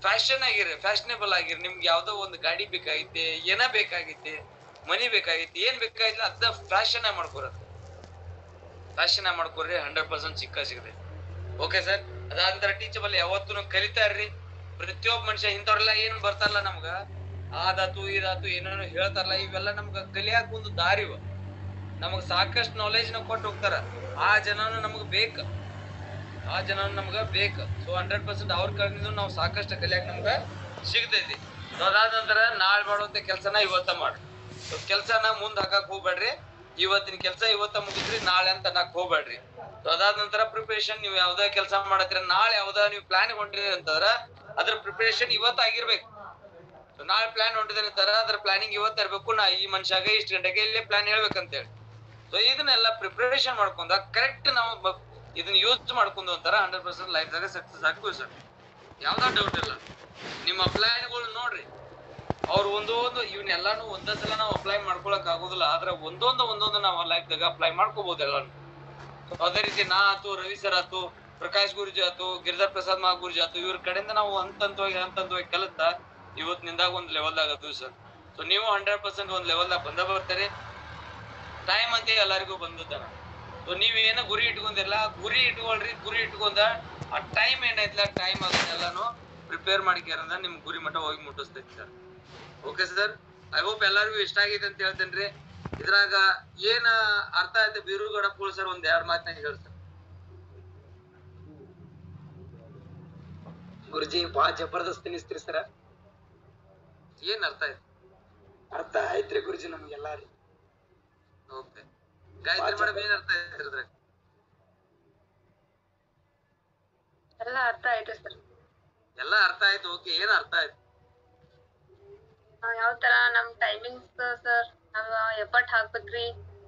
[SPEAKER 1] ಫ್ಯಾಷನ್ ಆಗಿರಿ ಫ್ಯಾಷನೇಬಲ್ ಆಗಿರಿ ನಿಮ್ಗೆ ಯಾವ್ದೋ ಒಂದು ಗಾಡಿ ಬೇಕಾಗೈತೆ ಏನ ಬೇಕಾಗೈತೆ ಮನಿ ಬೇಕಾಗೈತಿ ಏನ್ ಬೇಕಾಗಿಲ್ಲ ಅದ ಫ್ಯಾಷನ್ ಮಾಡ್ಕೊರದು ಫ್ಯಾಷನ್ ಮಾಡ್ಕೊರಿ ಹಂಡ್ರೆಡ್ ಪರ್ಸೆಂಟ್ ಸಿಕ್ಕ ಸಿಗದೆ ಓಕೆ ಸರ್ ಅದಾದ ಟೀಚಬಲ್ ಯಾವತ್ತೂ ಕಲಿತಾ ಇರ್ರಿ ಪ್ರತಿಯೊಬ್ಬ ಮನುಷ್ಯ ಇಂಥವ್ರೆಲ್ಲ ಏನ್ ಬರ್ತಾರಲ್ಲ ನಮ್ಗ ಆದಾತು ಇದಾತು ಏನೇನೋ ಹೇಳ್ತಾರಲ್ಲ ಇವೆಲ್ಲ ನಮ್ಗ ಕಲಿಯಾಕ ಒಂದು ದಾರಿ ಇವ ನಮಗ್ ಸಾಕಷ್ಟು ನಾಲೆಜ್ ನ ಕೊಟ್ಟು ಹೋಗ್ತಾರ ಆ ಜನನು ನಮಗ್ ಬೇಕ ಆ ಜನ ನಮ್ಗ ಬೇಕ ಸೊ ಹಂಡ್ರೆಡ್ ಪರ್ಸೆಂಟ್ ಅವ್ರ ಕಡೆಯಿಂದ ನಾವು ಸಾಕಷ್ಟು ಕಲಿಯಾಕ ನಮ್ಗ ಸಿಗ್ತೈತಿ So ಅದಾದ ನಂತರ ನಾಳೆ ಮಾಡುವಂತ ಕೆಲ್ಸನ ಇವತ್ತ ಮಾಡ್ರಿ ಸೊ ಕೆಲ್ಸನ ಮುಂದ್ ಹಾಕಕ್ ಹೋಗ್ಬೇಡ್ರಿ ಇವತ್ತಿನ ಕೆಲ್ಸ ಇವತ್ತ ಮುಗಿದ್ರಿ ನಾಳೆ ಅಂತ ಅನ್ನಕ್ ಹೋಗ್ಬೇಡ್ರಿ So ಅದಾದ ನಂತರ ಪ್ರಿಪರೇಷನ್ ನೀವು ಯಾವ್ದೇ ಕೆಲಸ ಮಾಡತ್ತೀರ ನಾಳೆ ಯಾವ್ದಾ ನೀವು ಪ್ಲಾನ್ ಹೊಂಟಿರಿ ಅಂತಂದ್ರ ಅದ್ರ ಪ್ರಿಪರೇಷನ್ ಇವತ್ತ ಆಗಿರ್ಬೇಕು So ನಾಳೆ ಪ್ಲಾನ್ ಹೊಂಟಿದ್ರೆ ಅಂತಾರ ಅದ್ರ ಪ್ಲಾನಿಂಗ್ ಇವತ್ತ ಇರ್ಬೇಕು ನಾ ಈ ಮನುಷ್ಯಾಗ ಇಷ್ಟ ಗಂಟೆಗೆ ಇಲ್ಲೇ ಪ್ಲಾನ್ ಹೇಳ್ಬೇಕಂತ ಹೇಳಿ ಸೊ ಇದನ್ನೆಲ್ಲ ಪ್ರಿಪರೇಷನ್ ಮಾಡ್ಕೊಂಡ ಕರೆಕ್ಟ್ ನಾವು ಬ- ಇದನ್ನ ಯೂಸ್ ಮಾಡ್ಕೊಂಡು ಅಂತಾರ ಹಂಡ್ರೆಡ್ ಪರ್ಸೆಂಟ್ ಲೈಫ್ದಾಗ ಸಕ್ಸಸ್ ಆಗ್ತೀವಿ ಸರ್ ಯಾವ್ದೋ ಡೌಟ್ ಇಲ್ಲ ನಿಮ್ಮ ಪ್ಲಾನ್ಗಳು ನೋಡ್ರಿ ಅವ್ರು ಒಂದೊಂದು ಇವನ್ನೆಲ್ಲಾನು ಒಂದೇ ಸಲ ನಾವು ಅಪ್ಲೈ ಮಾಡ್ಕೊಳಕ್ ಆಗೋದಿಲ್ಲ ಆದ್ರೆ ಒಂದೊಂದು ಒಂದೊಂದು ನಾವು ಲೈಫ್ದಾಗ ಅಪ್ಲೈ ಮಾಡ್ಕೋಬಹುದು ಎಲ್ಲಾನು So ಅದೇ ರೀತಿ ನಾ ಆತು ರವಿ ಸರ್ ಆತು ಪ್ರಕಾಶ್ ಗುರುಜಿ ಆತು ಗಿರಿಧರ್ ಪ್ರಸಾದ್ ಮಹಾ ಗುರುಜಿ ಆತು ಇವ್ರ ಕಡೆಯಿಂದ ನಾವು ಹಂತ ಹಂತವಾಗಿ ಹಂತ ಹಂತವಾಗಿ ಕಲಿತಾ ಇವತ್ ನಿಂದಾಗ ಒಂದ್ ಲೆವೆಲ್ದಾಗ ಅದು ಸರ್ ಸೊ ನೀವು ಹಂಡ್ರೆಡ್ ಪರ್ಸೆಂಟ್ ಒಂದ್ ಲೆವೆಲ್ದಾಗ ಬಂದ ಬರ್ತಾರೆ ಟೈಮ್ ಅಂತ ಎಲ್ಲರಿಗೂ ಬಂದದ ಸೊ ನೀವ್ ಏನ ಗುರಿ ಇಟ್ಕೊಂಡಿರಲ್ಲ ಗುರಿ ಇಟ್ಕೊಳ್ರಿ ಗುರಿ ಇಟ್ಕೊಂಡ ಆ ಟೈಮ್ ಏನೈತ್ಲ ಟೈಮ್ ಅದನ್ನೆಲ್ಲಾನು ಪ್ರಿಪೇರ್ ಮಾಡಿಕ್ಯಾರಂದ್ರ ನಿಮ್ ಗುರಿ ಮಟ್ಟ ಹೋಗಿ ಮುಟ್ಟಿಸ್ತೈತಿ sir okay sir I hope ಎಲ್ಲರಿಗೂ ಇಷ್ಟ ಆಗೈತೆ ಅಂತ ಹೇಳ್ತೇನ್ರಿ ಇದ್ರಾಗ ಏನ ಅರ್ಥ ಆಯ್ತು ಬೀರುಗಡ ಪೂಲ್ ಸರ್ ಒಂದ್ ಎರಡ್ ಮಾತನಾಗ ಹೇಳಿ ಸರ್
[SPEAKER 4] ಗುರುಜಿ ಬಾಳ ಜಬರ್ದಸ್ತ್ ಅನಿಸ್ತ್ರಿ ಸರ
[SPEAKER 1] ಏನ್ ಅರ್ಥ ಆಯ್ತು
[SPEAKER 4] ಅರ್ಥ ಆಯ್ತ್ರಿ ಗುರುಜಿ ನಮ್ಗೆಲ್ಲ ರೀ
[SPEAKER 1] ಓಕೆ ಗಾಯತ್ರಿ ಮೇಡಮ್ ಏನ್ ಅರ್ಥ ಆಯ್ತು ಇದ್ರಾಗ
[SPEAKER 5] ಎಲ್ಲ ಅರ್ಥ ಆಯ್ತು ಸರ್
[SPEAKER 1] ಎಲ್ಲ ಅರ್ಥ ಆಯ್ತು ಓಕೆ ಏನ್ ಅರ್ಥ ಆಯ್ತು
[SPEAKER 5] ನಾವ್ ಯಾವ ತರ ನಮ್ ಟೈಮಿಂಗ್ಸ್ ಸರ್ ನಾವ್ ಎಫರ್ಟ್ ಹಾಕ್ಬೇಕ್ರಿ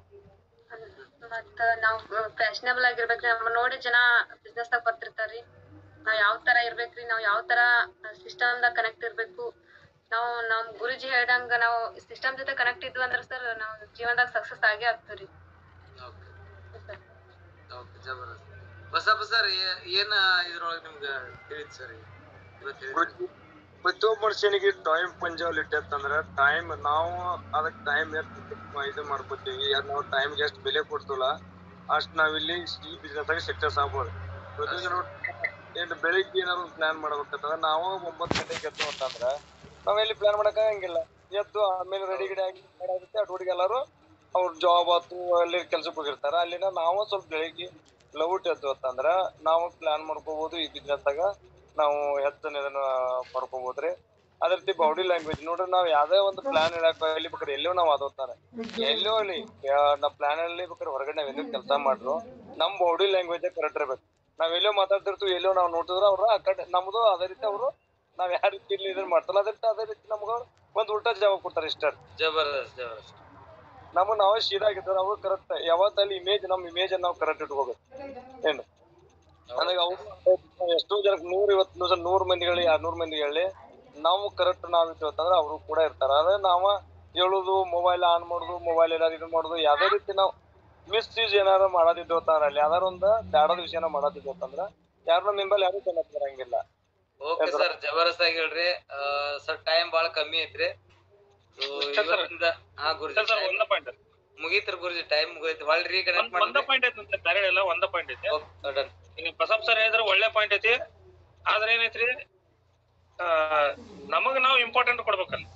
[SPEAKER 5] ಮತ್ತ ನಾವ್ ಫ್ಯಾಷನಬಲ್ ಆಗಿರ್ಬೇಕ್ರಿ ನಮ್ ನೋಡಿ ಜನ ಬಿಸ್ನೆಸ್ ದಾಗ ಬರ್ತಿರ್ತಾರ್ರಿ ನಾವ್ ಯಾವ ತರ ಇರ್ಬೇಕ್ರಿ ನಾವ್ ಯಾವ ತರ ಸಿಸ್ಟಮ್ ದಾಗ ಕನೆಕ್ಟ್ ಇರ್ಬೇಕು ನಾವು ನಮ್ ಗುರುಜಿ ಹೇಳ್ದಂಗ ನಾವು ಸಿಸ್ಟಮ್ ಜೊತೆ ಕನೆಕ್ಟ್ ಇದ್ವಿ ಅಂದ್ರ ಸರ್ ನಾವ್ ಜೀವನದಾಗ ಸಕ್ಸಸ್ ಆಗೇ ಆಗ್ತೀವ್ರಿ
[SPEAKER 1] ಓಕೆ
[SPEAKER 5] ಸರ್
[SPEAKER 1] ಓಕೆ ಜಬರ್ದಸ್ತ್ ಬಸಪ್ಪ ಸರ್ ಏನ ಇದ್ರೊಳಗೆ ನಿಮ್ಗ ತಿಳಿತ್ ಸರ್ ಇವತ್ತು ಹೇಳಿದ್ರಿ
[SPEAKER 7] ಪ್ರತಿಯೊಬ್ಬ ಮನುಷ್ಯನಿಗೆ ಟೈಮ್ ಪಂಜಾವಲ್ ಇಟ್ಟಂದ್ರ ಟೈಮ್ ನಾವು ಅದಕ್ ಟೈಮ್ ಎಷ್ಟು ಇದು ಮಾಡ್ಕೊತೀವಿ ಅದ್ ನಾವು ಟೈಮ್ಗೆ ಎಷ್ಟು ಬೆಲೆ ಕೊಡ್ತೀವಲ್ಲ ಅಷ್ಟ್ ನಾವಿಲ್ಲಿ ಈ ಬಿಸ್ನೆಸ್ ಆಗಿ ಸಕ್ಸಸ್ ಆಗ್ಬೋದು ಪ್ರತಿಯೊಂದು ನೋಡಿ ಏನ್ ಬೆಳಿಗ್ಗೆ ಏನಾದ್ರು ಪ್ಲಾನ್ ಮಾಡ್ಬೇಕಂತಂದ್ರ ನಾವು ಒಂಬತ್ತು ಗಂಟೆಗೆ ಎದ್ದು ಅಂತಂದ್ರ ನಾವ್ ಎಲ್ಲಿ ಪ್ಲಾನ್ ಮಾಡಕ್ ಆಗಂಗಿಲ್ಲ ಎದ್ದು ಆಮೇಲೆ ರೆಡಿ ಗಿಡಿ ಆಗಿ ಮಾಡಾಗುತ್ತೆ ಅಟೋಡಿಗೆ ಎಲ್ಲಾರು ಅವ್ರ ಜಾಬ್ ಆತು ಅಲ್ಲಿ ಕೆಲ್ಸಕ್ಕೆ ಹೋಗಿರ್ತಾರ ಅಲ್ಲಿನ ನಾವು ಸ್ವಲ್ಪ ಬೆಳಿಗ್ಗೆ ಲೌಟ್ ಎದ್ದು ಅಂತಂದ್ರ ನಾವು ಪ್ಲಾನ್ ಮಾಡ್ಕೋಬಹುದು ಈ ಬಿಸ್ನೆಸ್ದಾಗ ನಾವು ಹೆಚ್ಚಿನ ಇದನ್ನ ಮಾಡ್ಕೋಬಹುದ್ರಿ ಅದೇ ರೀತಿ ಬಾಡಿ ಲ್ಯಾಂಗ್ವೇಜ್ ನೋಡ್ರಿ ನಾವ್ ಯಾವ್ದೇ ಒಂದು ಪ್ಲಾನ್ ಇಡಕ್ ಎಲ್ಲಿ ಬೇಕಾದ್ರೆ ಎಲ್ಲೋ ನಾವ್ ಓದ್ತಾನೆ ಎಲ್ಲೋ ಅಲ್ಲಿ ನಾವ್ ಪ್ಲಾನ್ ಅಲ್ಲಿ ಬೇಕಾದ್ರೆ ಹೊರಗಡೆ ನಾವ್ ಎಲ್ಲೋ ಕೆಲಸ ಮಾಡ್ರು ನಮ್ ಬಾಡಿ ಲ್ಯಾಂಗ್ವೇಜ್ ಕರೆಕ್ಟ್ ಇರ್ಬೇಕು ನಾವ್ ಎಲ್ಲೋ ಮಾತಾಡ್ತಿರ್ತೀವಿ ಎಲ್ಲೋ ನಾವ್ ನೋಡಿದ್ರ ಅವ್ರ ಆ ಕಡೆ ನಮ್ದು ಅದೇ ರೀತಿ ಅವರು ನಾವ್ ಯಾವ ರೀತಿ ಇಲ್ಲಿ ಇದನ್ನ ಮಾಡ್ತಾರ ಅದೇ ರೀತಿ ಅದೇ ರೀತಿ ನಮ್ಗ ಒಂದ್ ಉಲ್ಟಾ ಜವಾಬ್ ಕೊಡ್ತಾರೆ ಇಷ್ಟ
[SPEAKER 1] ಜಬರ್ದಸ್ತ್ ಜಬರ್ದಸ್ತ್
[SPEAKER 7] ನಮ್ಮ ನಾವು ಸೀದಾ ಆಗಿದ್ದಾರೆ ಅವ್ರು ಕರೆಕ್ಟ್ ಯಾವತ್ತಲ್ಲಿ ಇಮೇಜ್ ನಮ್ ಇಮೇಜ್ ನಾವು ಕರೆಕ್ಟ್ ಇಟ್ಕೋಬೇಕು ಏನು ನನಗೆ ಅವು ಎಷ್ಟೋ ಜನ ನೂರ್ ಇವತ್ತು ದಿವಸ ನೂರ್ ಮಂದಿ ಹೇಳಿ ಎರಡ್ನೂರ್ ಮಂದಿ ಹೇಳಿ ನಾವು ಕರೆಕ್ಟ್ ನಾವ್ ಇಟ್ಟು ಅಂತಂದ್ರೆ ಅವರು ಕೂಡ ಇರ್ತಾರ ಅದೇ ನಾವ ಹೇಳುದು ಮೊಬೈಲ್ ಆನ್ ಮಾಡುದು ಮೊಬೈಲ್ ಏನಾದ್ರು ಇದು ಮಾಡುದು ಯಾವ್ದೇ ರೀತಿ ನಾವು ಮಿಸ್ಯೂಸ್ ಏನಾದ್ರು ಮಾಡೋದಿದ್ದು ಅಂತಂದ್ರೆ ಅಲ್ಲಿ ಯಾವ್ದಾರ ಒಂದು ಬ್ಯಾಡದ ವಿಷಯನ ಮಾಡೋದಿದ್ದು ಅಂತಂದ್ರ ಯಾರನ್ನ ನಿಂಬಲ್ಲಿ ಯಾರು ಚೆನ್ನಾಗಿ ಬರಂಗಿಲ್ಲ
[SPEAKER 1] ಓಕೆ ಸರ್ ಜಬರ್ದಸ್ತ್ ಆಗಿ ಹೇಳ್ರಿ ಸರ್ ಟೈಮ್ ಬಾಳ ಕಮ್ಮಿ ಐತ್ರಿ So,
[SPEAKER 2] ಸರ್, ಸರ್.
[SPEAKER 1] ಇವತ್ತಿಂದ ಹಾ ಗುರುಜಿ
[SPEAKER 2] ಸರ್ ಸರ್
[SPEAKER 1] time
[SPEAKER 2] ಒಂದ ಪಾಯಿಂಟ್
[SPEAKER 1] ಮುಗೀತ್ರಿ ಗುರುಜಿ ಟೈಮ್ ಮುಗೈತಿ ಹೊಳ್ಳಿ ರೀಕನೆಕ್ಟ್
[SPEAKER 2] ಒಂದ
[SPEAKER 1] ಮಾಡಿದ್ರೆ
[SPEAKER 2] ಪಾಯಿಂಟ್ ಐತಿ ಅಂತ ಬೇರೆ ಎಲ್ಲ ಒಂದ ಪಾಯಿಂಟ್ ಐತಿ
[SPEAKER 1] ಓಕೆ ಡನ್
[SPEAKER 2] ಈಗ ಬಸಪ್ಪ ಸರ್ ಹೇಳಿದ್ರೆ ಒಳ್ಳೆ ಪಾಯಿಂಟ್ ಐತಿ ಆದ್ರೆ ಏನೈತ್ರಿ ಆ, ನಮಗ್ ನಾವು ಇಂಪಾರ್ಟೆಂಟ್ ಕೊಡ್ಬೇಕಲ್ಲಿ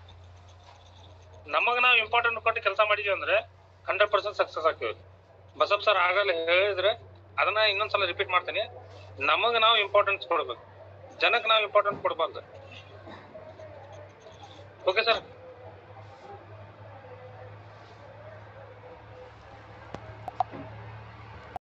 [SPEAKER 2] ನಮಗ್ ನಾವು ಇಂಪಾರ್ಟೆಂಟ್ ಕೊಟ್ಟು ಕೆಲಸ ಮಾಡಿದ್ವಿ ಅಂದ್ರೆ ಹಂಡ್ರೆಡ್ ಪರ್ಸೆಂಟ್ ಸಕ್ಸಸ್ ಆಗ್ತೀವಿ ಬಸಪ್ಪ ಸರ್ ಆಗಲ್ಲ ಹೇಳಿದ್ರೆ ಅದನ್ನ ಇನ್ನೊಂದ್ಸಲ ರಿಪೀಟ್ ಮಾಡ್ತೀನಿ ನಮಗ್ ನಾವು ಇಂಪಾರ್ಟೆನ್ಸ್ ಕೊಡ್ಬೇಕು ಜನಕ್ಕೆ ನಾವು ಇಂಪಾರ್ಟೆಂಟ್ ಕೊಡ್ಬಾರ್ದು ಓಕೆ ಸರ್